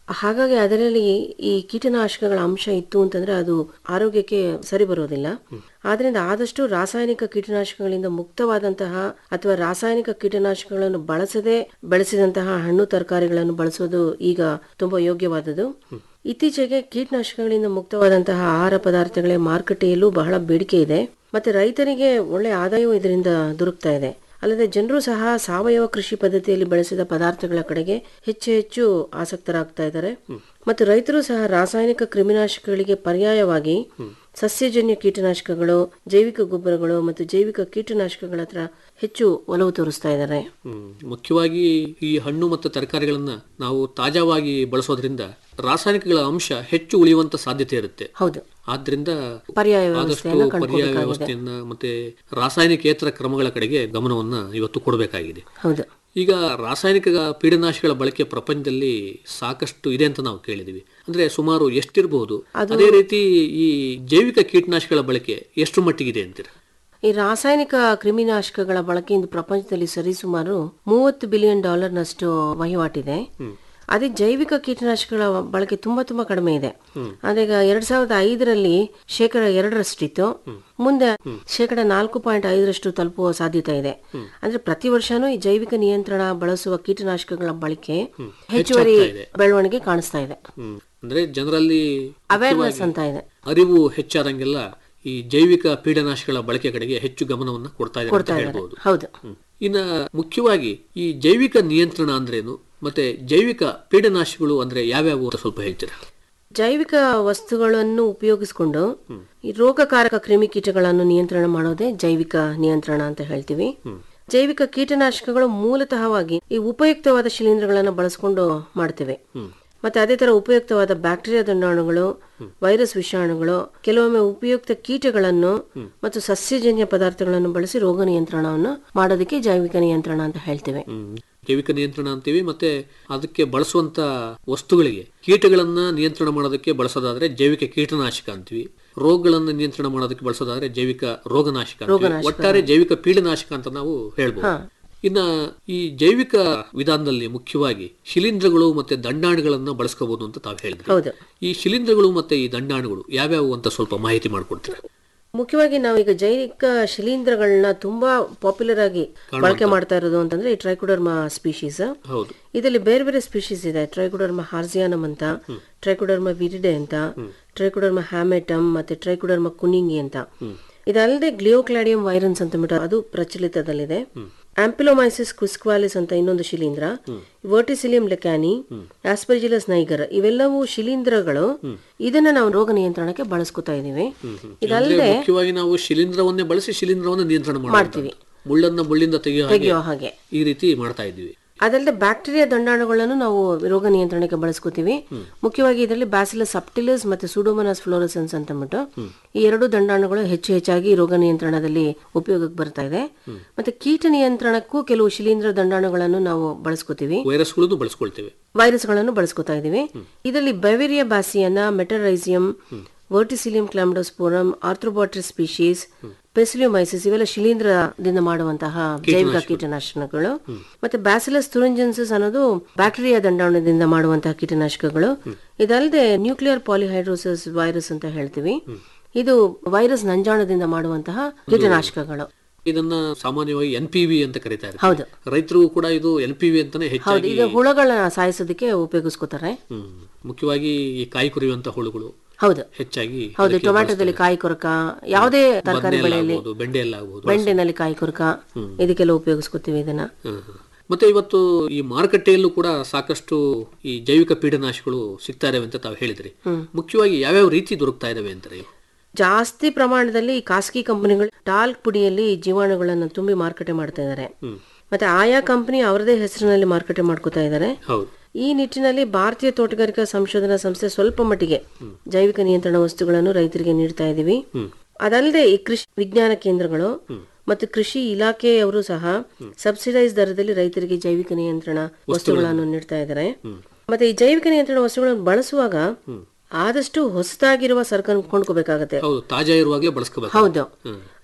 L: ಹಾಗಾಗಿ ಅದರಲ್ಲಿ ಈ ಕೀಟನಾಶಕಗಳ ಅಂಶ ಇತ್ತು ಅಂತಂದ್ರೆ ಅದು ಆರೋಗ್ಯಕ್ಕೆ ಸರಿ ಬರೋದಿಲ್ಲ ಆದ್ರಿಂದ ಆದಷ್ಟು ರಾಸಾಯನಿಕ ಕೀಟನಾಶಕಗಳಿಂದ ಮುಕ್ತವಾದಂತಹ ಅಥವಾ ರಾಸಾಯನಿಕ ಕೀಟನಾಶಕಗಳನ್ನು ಬಳಸದೆ ಬೆಳೆಸಿದಂತಹ ಹಣ್ಣು ತರಕಾರಿಗಳನ್ನು ಬಳಸೋದು ಈಗ ತುಂಬಾ ಯೋಗ್ಯವಾದದ್ದು ಇತ್ತೀಚೆಗೆ ಕೀಟನಾಶಕಗಳಿಂದ ಮುಕ್ತವಾದಂತಹ ಆಹಾರ ಪದಾರ್ಥಗಳೇ ಮಾರುಕಟ್ಟೆಯಲ್ಲೂ ಬಹಳ ಬೇಡಿಕೆ ಇದೆ ಮತ್ತೆ ರೈತರಿಗೆ ಒಳ್ಳೆ ಆದಾಯವೂ ಇದರಿಂದ ದೊರಕ್ತಾ ಇದೆ ಅಲ್ಲದೆ ಜನರು ಸಹ ಸಾವಯವ ಕೃಷಿ ಪದ್ಧತಿಯಲ್ಲಿ ಬೆಳೆಸಿದ ಪದಾರ್ಥಗಳ ಕಡೆಗೆ ಹೆಚ್ಚು ಹೆಚ್ಚು ಆಸಕ್ತರಾಗ್ತಾ ಇದ್ದಾರೆ ಮತ್ತು ರೈತರು ಸಹ ರಾಸಾಯನಿಕ ಕ್ರಿಮಿನಾಶಕಗಳಿಗೆ ಪರ್ಯಾಯವಾಗಿ ಸಸ್ಯಜನ್ಯ ಕೀಟನಾಶಕಗಳು ಜೈವಿಕ ಗೊಬ್ಬರಗಳು ಮತ್ತು ಜೈವಿಕ ಕೀಟನಾಶಕಗಳ ಹತ್ರ ಹೆಚ್ಚು ಒಲವು ತೋರಿಸ್ತಾ ಇದ್ದಾರೆ
M: ಹ್ಮ್. ಮುಖ್ಯವಾಗಿ ಈ ಹಣ್ಣು ಮತ್ತು ತರಕಾರಿಗಳನ್ನ ನಾವು ತಾಜಾವಾಗಿ ಬಳಸೋದ್ರಿಂದ ರಾಸಾಯನಿಕಗಳ ಅಂಶ ಹೆಚ್ಚು ಉಳಿಯುವಂತ ಸಾಧ್ಯತೆ ಇರುತ್ತೆ
L: ಹೌದು
M: ಆದ್ರಿಂದ
L: ಪರ್ಯಾಯ
M: ಆದಷ್ಟು
L: ವ್ಯವಸ್ಥೆಯನ್ನ
M: ಪರ್ಯಾಯ
L: ಕಂಡುಕೊಳ್ಬೇಕಾಗಿದೆ.
M: ವ್ಯವಸ್ಥೆಯನ್ನ ಮತ್ತೆ ರಾಸಾಯನಿಕೇತರ ಕ್ರಮಗಳ ಕಡೆಗೆ ಗಮನವನ್ನ ಇವತ್ತು ಕೊಡಬೇಕಾಗಿದೆ
L: ಹೌದು
M: ಈಗ ರಾಸಾಯನಿಕ ಪೀಡನಾಶಕಗಳ ಬಳಕೆ ಪ್ರಪಂಚದಲ್ಲಿ ಸಾಕಷ್ಟು ಇದೆ ಅಂತ ನಾವು ಕೇಳಿದೀವಿ ಅಂದ್ರೆ ಸುಮಾರು ಎಷ್ಟಿರಬಹುದು ಅದೇ ರೀತಿ ಈ ಜೈವಿಕ ಕೀಟನಾಶಕಗಳ ಬಳಕೆ ಎಷ್ಟು ಮಟ್ಟಿಗಿದೆ ಅಂತೀರ
L: ಈ ರಾಸಾಯನಿಕ ಕ್ರಿಮಿನಾಶಕಗಳ ಬಳಕೆಯಿಂದ ಪ್ರಪಂಚದಲ್ಲಿ ಸರಿಸುಮಾರು ಮೂವತ್ತು ಬಿಲಿಯನ್ ಡಾಲರ್ನಷ್ಟು ವಹಿವಾಟಿದೆ ಅದೇ ಜೈವಿಕ ಕೀಟನಾಶಕಗಳ ಬಳಕೆ ತುಂಬಾ ತುಂಬಾ ಕಡಿಮೆ ಇದೆ ಅಂದ್ರೆ ಈಗ ಎರಡ್ ಸಾವಿರದ ಐದರಲ್ಲಿ ಶೇಕಡ ಎರಡರಷ್ಟಿತ್ತು ಮುಂದೆ ಶೇಕಡ ನಾಲ್ಕು ಪಾಯಿಂಟ್ ಐದರಷ್ಟು ತಲುಪುವ ಸಾಧ್ಯತೆ ಇದೆ ಅಂದ್ರೆ ಪ್ರತಿ ವರ್ಷನೂ ಈ ಜೈವಿಕ ನಿಯಂತ್ರಣ ಬಳಸುವ ಕೀಟನಾಶಕಗಳ ಬಳಕೆ ಹೆಚ್ಚುವರಿ
M: ಹೆಚ್ಚಾಗ್ತಾ ಇದೆ.
L: ಬೆಳವಣಿಗೆ ಕಾಣಿಸ್ತಾ ಇದೆ
M: ಹ್ಮ್. ಅಂದ್ರೆ ಜನರಲ್ಲಿ
L: ಅವೇರ್ನೆಸ್ ಅಂತ ಇದೆ
M: ಅರಿವು ಹೆಚ್ಚಾದಂಗೆಲ್ಲ ಈ ಜೈವಿಕ ಪೀಡನಾಶಕಗಳ ಬಳಕೆ ಕಡೆಗೆ ಹೆಚ್ಚು ಗಮನವನ್ನು ಕೊಡ್ತಾ ಇದ್ದಾರೆ ಅಂತ
L: ಕೊಡ್ತಾ ಇದ್ದಾರೆ
M: ಹೇಳ್ಬೋದು
L: ಹೌದು
M: ಹ್ಮ್. ಇನ್ನ ಮುಖ್ಯವಾಗಿ ಈ ಜೈವಿಕ ನಿಯಂತ್ರಣ ಅಂದ್ರೇನು ಮತ್ತೆ ಜೈವಿಕ ಪೀಡನಾಶಕಗಳು ಅಂದ್ರೆ ಯಾವ್ಯಾವು ಅಂತ ಸ್ವಲ್ಪ ಹೇಳ್ತೀರಾ
L: ಜೈವಿಕ ವಸ್ತುಗಳನ್ನು ಉಪಯೋಗಿಸಿಕೊಂಡು ಈ ರೋಗಕಾರಕ ಕ್ರಿಮಿಕೀಟಗಳನ್ನು ನಿಯಂತ್ರಣ ಮಾಡೋದೇ ಜೈವಿಕ ನಿಯಂತ್ರಣ ಅಂತ ಹೇಳ್ತೀವಿ ಜೈವಿಕ ಕೀಟನಾಶಕಗಳು ಮೂಲತಃವಾಗಿ ಈ ಉಪಯುಕ್ತವಾದ ಶಿಲೀಂಧ್ರಗಳನ್ನು ಬಳಸ್ಕೊಂಡು ಮಾಡ್ತೇವೆ ಮತ್ತೆ ಅದೇ ತರ ಉಪಯುಕ್ತವಾದ ಬ್ಯಾಕ್ಟೀರಿಯಾ ದಂಡಾಣುಗಳು ವೈರಸ್ ವಿಷಾಣುಗಳು ಕೆಲವೊಮ್ಮೆ ಉಪಯುಕ್ತ ಕೀಟಗಳನ್ನು ಮತ್ತು ಸಸ್ಯಜನ್ಯ ಪದಾರ್ಥಗಳನ್ನು ಬಳಸಿ ರೋಗ ನಿಯಂತ್ರಣವನ್ನು ಮಾಡೋದಕ್ಕೆ ಜೈವಿಕ ನಿಯಂತ್ರಣ ಅಂತ ಹೇಳ್ತೇವೆ
M: ಹ್ಮ್. ಜೈವಿಕ ನಿಯಂತ್ರಣ ಅಂತೀವಿ ಮತ್ತೆ ಅದಕ್ಕೆ ಬಳಸುವಂತ ವಸ್ತುಗಳಿಗೆ ಕೀಟಗಳನ್ನ ನಿಯಂತ್ರಣ ಮಾಡೋದಕ್ಕೆ ಬಳಸೋದಾದ್ರೆ ಜೈವಿಕ ಕೀಟನಾಶಕ ಅಂತೀವಿ ರೋಗಗಳನ್ನ ನಿಯಂತ್ರಣ ಮಾಡೋದಕ್ಕೆ ಬಳಸೋದಾದ್ರೆ ಜೈವಿಕ ರೋಗನಾಶಕ ಅಂತೀವಿ.
L: ರೋಗನಾಶಕ.
M: ಒಟ್ಟಾರೆ ಜೈವಿಕ ಪೀಡನಾಶಕ ಅಂತ ನಾವು ಹೇಳ್ಬೋದು
L: ಹಾ.
M: ಇನ್ನ ಈ ಜೈವಿಕ ವಿಧಾನದಲ್ಲಿ ಮುಖ್ಯವಾಗಿ ಶಿಲೀಂಧ್ರಗಳು ಮತ್ತೆ ದಂಡಾಣುಗಳನ್ನ ಬಳಸ್ಕೋಬಹುದು ಅಂತ ತಾವು ಹೇಳಿದ್ರಿ
L: ಹೌದು
M: ಈ ಶಿಲೀಂಧ್ರಗಳು ಮತ್ತೆ ಈ ದಂಡಾಣುಗಳು ಯಾವ್ಯಾವು ಅಂತ ಸ್ವಲ್ಪ ಮಾಹಿತಿ ಮಾಡ್ಕೊಡ್ತೀರಾ
L: ಮುಖ್ಯವಾಗಿ ನಾವು ಈಗ ಜೈವಿಕ ಶಿಲೀಂಧ್ರಗಳನ್ನ ತುಂಬಾ ಪಾಪ್ಯುಲರ್ ಆಗಿ ಬಳಕೆ ಮಾಡ್ತಾ ಇರೋದು ಅಂತಂದ್ರೆ ಈ ಟ್ರೈಕೋಡರ್ಮಾ ಸ್ಪೀಶೀಸ್
M: ಹೌದು
L: ಇದರಲ್ಲಿ ಬೇರೆ ಬೇರೆ ಸ್ಪೀಶೀಸ್ ಇದೆ ಟ್ರೈಕೋಡರ್ಮಾ ಹಾರ್ಸಿಯಾನಮ್ ಅಂತ ಟ್ರೈಕೋಡರ್ಮಾ ವಿರಿಡೆ ಅಂತ ಟ್ರೈಕೋಡರ್ಮಾ ಹ್ಯಾಮೆಟಮ್ ಮತ್ತೆ ಟ್ರೈಕೋಡರ್ಮಾ ಕುನಿಂಗಿ ಅಂತ ಇದಲ್ಲದೆ ಗ್ಲಿಯೋಕ್ಲಾಡಿಯಂ ವೈರನ್ಸ್ ಅಂತ ಬಿಟ್ಟು ಅದು ಪ್ರಚಲಿತದಲ್ಲಿದೆ ಆಂಪಿಲೋಮೈಸಿಸ್ ಕ್ವಿಸ್ಕ್ವಾಲಿಸ್ ಅಂತ ಇನ್ನೊಂದು ಶಿಲೀಂಧ್ರ ವರ್ಟಿಸಿಲಿಯಂ ಲೆಕ್ಯಾನಿ ಆಸ್ಪರ್ಜಿಲಸ್ ನೈಗರ್ ಇವೆಲ್ಲವೂ ಶಿಲೀಂಧ್ರಗಳು ಇದನ್ನ ನಾವು ರೋಗ ನಿಯಂತ್ರಣಕ್ಕೆ ಬಳಸ್ಕೊತಾ ಇದೀವಿ
M: ಅಂದ್ರೆ
L: ಇದಲ್ಲದೆ
M: ಮುಖ್ಯವಾಗಿ ನಾವು ಶಿಲೀಂಧ್ರವನ್ನೇ ಬಳಸಿ ಶಿಲೀಂಧ್ರವನ್ನು ನಿಯಂತ್ರಣ
L: ಮಾಡ್ತೀವಿ.
M: ಮಾಡ್ತೀವಿ ಮುಳ್ಳನ್ನ ಮುಳ್ಳಿಂದ ತೆಗೆಯೋ ಹಾಗೆ
L: ತೆಗೆಯೋ ಹಾಗೆ
M: ಈ ರೀತಿ ಮಾಡ್ತಾ ಇದ್ದೀವಿ
L: ಅದಲ್ಲದೆ ಬ್ಯಾಕ್ಟೀರಿಯಾ ದಂಡಾಣುಗಳನ್ನು ನಾವು ರೋಗ ನಿಯಂತ್ರಣಕ್ಕೆ ಬಳಸ್ಕೋತೀವಿ ಮುಖ್ಯವಾಗಿ ಇದರಲ್ಲಿ ಬ್ಯಾಸಿಲಸ್ ಸಪ್ಟಿಲಸ್ ಮತ್ತೆ ಸುಡೋಮನಾಸ್ ಫ್ಲೋರಸೆನ್ಸ್ ಅಂತ ಅಂದ್ಬಿಟ್ಟು ಈ ಎರಡು ದಂಡಾಣುಗಳು ಹೆಚ್ಚು ಹೆಚ್ಚಾಗಿ ರೋಗ ನಿಯಂತ್ರಣದಲ್ಲಿ ಉಪಯೋಗಕ್ಕೆ ಬರ್ತಾ ಇದೆ ಮತ್ತೆ ಕೀಟ ನಿಯಂತ್ರಣಕ್ಕೂ ಕೆಲವು ಶಿಲೀಂಧ್ರ ದಂಡಾಣುಗಳನ್ನು ನಾವು ಬಳಸ್ಕೋತೀವಿ
M: ವೈರಸ್ಗಳನ್ನು ಬಳಸ್ಕೊಳ್ತೇವೆ
L: ವೈರಸ್ಗಳನ್ನು ಬಳಸ್ಕೊತಾ ಇದೀವಿ ಇದರಲ್ಲಿ Beauveria bassiana Metarhizium Verticillium Cladosporium Arthrobotrys species Paecilomyces ಇವೆಲ್ಲ ಶಿಲೀಂಧ್ರದಿಂದ ಮಾಡುವಂತಹ ಜೈವಿಕ ಕೀಟನಾಶಕಗಳು ಮತ್ತೆ ಬ್ಯಾಸಿಲಸ್ ತುರಂಜೆನ್ಸಿಸ್ ಅನ್ನೋದು ಬ್ಯಾಕ್ಟೀರಿಯಾ ದಂಡಾಣುದಿಂದ ಮಾಡುವಂತಹ ಕೀಟನಾಶಕಗಳು ಇದಲ್ಲದೆ ನ್ಯೂಕ್ಲಿಯರ್ ಪಾಲಿಹೈಡ್ರೋಸಿಸ್ ವೈರಸ್ ಅಂತ ಹೇಳ್ತೀವಿ ಇದು ವೈರಸ್ ನಂಜಾಣದಿಂದ ಮಾಡುವಂತಹ ಕೀಟನಾಶಕಗಳು
M: ಇದನ್ನ ಸಾಮಾನ್ಯವಾಗಿ ಎನ್ ಪಿ ವಿ ಅಂತ ಕರೀತಾರೆ
L: ಹೌದು.
M: ರೈತರು ಕೂಡ ಇದು ಎನ್ ಪಿ ವಿ ಅಂತಾನೆ
L: ಹೌದು
M: ಹೆಚ್ಚಾಗಿ
L: ಈಗ ಹುಳಗಳನ್ನ ಸಾಯಿಸೋದಕ್ಕೆ ಉಪಯೋಗಿಸ್ಕೋತಾರೆ
M: ಹ್ಮ್. ಮುಖ್ಯವಾಗಿ ಈ ಕಾಯಿ ಕುರಿಯುವಂತ ಹುಳುಗಳು
L: ಹೌದು
M: ಹೆಚ್ಚಾಗಿ
L: ಹೌದು
M: ಅದಕ್ಕೆ
L: ಟೊಮ್ಯಾಟೋದಲ್ಲಿ ಕಾಯಿ ಕೊರಕ ಯಾವುದೇ ತರಕಾರಿ
M: ಬದನೆಯಲ್ಲಿ
L: ಬೆಳೆಯಲ್ಲಿ
M: ಆಗ್ಬೋದು, ಬೆಂಡೆಯಲ್ಲಾಗ್ಬೋದು.
L: ಬೆಂಡೆನಲ್ಲಿ ಕಾಯಿ ಕೊರಕ ಇದಕ್ಕೆಲ್ಲ ಉಪಯೋಗಿಸ್ಕೊತೀವಿ ಇದನ್ನ
M: ಹ್ಮ್, ಹ್ಮ್. ಮತ್ತೆ ಇವತ್ತು ಈ ಮಾರುಕಟ್ಟೆಯಲ್ಲೂ ಕೂಡ ಸಾಕಷ್ಟು ಈ ಜೈವಿಕ ಪೀಡನಾಶಕಗಳು ಸಿಗ್ತಾ ಇದಾವೆ ಅಂತ ತಾವು ಹೇಳಿದ್ರಿ ಮುಖ್ಯವಾಗಿ ಯಾವ್ಯಾವ ರೀತಿ ದೊರಕ್ತಾ ಇದಾವೆ ಅಂತಾರೆ ಇವು?
L: ಜಾಸ್ತಿ ಪ್ರಮಾಣದಲ್ಲಿ ಈ ಖಾಸಗಿ ಕಂಪನಿಗಳು ಟಾಲ್ಕ್ ಪುಡಿಯಲ್ಲಿ ಈ ಜೀವಾಣುಗಳನ್ನು ತುಂಬಿ ಮಾರುಕಟ್ಟೆ ಮಾಡ್ತಾ ಇದ್ದಾರೆ ಮತ್ತೆ ಆಯಾ ಕಂಪನಿ ಅವರದೇ ಹೆಸರಿನಲ್ಲಿ ಮಾರುಕಟ್ಟೆ ಮಾಡ್ಕೋತಾ ಇದ್ದಾರೆ
M: ಹೌದು
L: ಈ ನಿಟ್ಟಿನಲ್ಲಿ ಭಾರತೀಯ ತೋಟಗಾರಿಕಾ ಸಂಶೋಧನಾ ಸಂಸ್ಥೆ ಸ್ವಲ್ಪ ಮಟ್ಟಿಗೆ ಜೈವಿಕ ನಿಯಂತ್ರಣ ವಸ್ತುಗಳನ್ನು ರೈತರಿಗೆ ನೀಡ್ತಾ ಇದೀವಿ ಅದಲ್ಲದೆ ಈ ಕೃಷಿ ವಿಜ್ಞಾನ ಕೇಂದ್ರಗಳು ಮತ್ತು ಕೃಷಿ ಇಲಾಖೆಯವರು ಸಹ ಸಬ್ಸಿಡೈಸ್ ದರದಲ್ಲಿ ರೈತರಿಗೆ ಜೈವಿಕ ನಿಯಂತ್ರಣ ವಸ್ತುಗಳನ್ನು ನೀಡ್ತಾ ಇದ್ದಾರೆ ಮತ್ತೆ ಈ ಜೈವಿಕ ನಿಯಂತ್ರಣ ವಸ್ತುಗಳನ್ನು ಬಳಸುವಾಗ ಆದಷ್ಟು ಹೊಸದಾಗಿರುವ ಸರಕನ್ನು ಕೊಂಡ್ಕೋಬೇಕಾಗತ್ತೆ
M: ಹೌದು ತಾಜಾ ಇರುವಾಗಲೇ ಬಳಸ್ಕೋಬೇಕು
L: ಹೌದು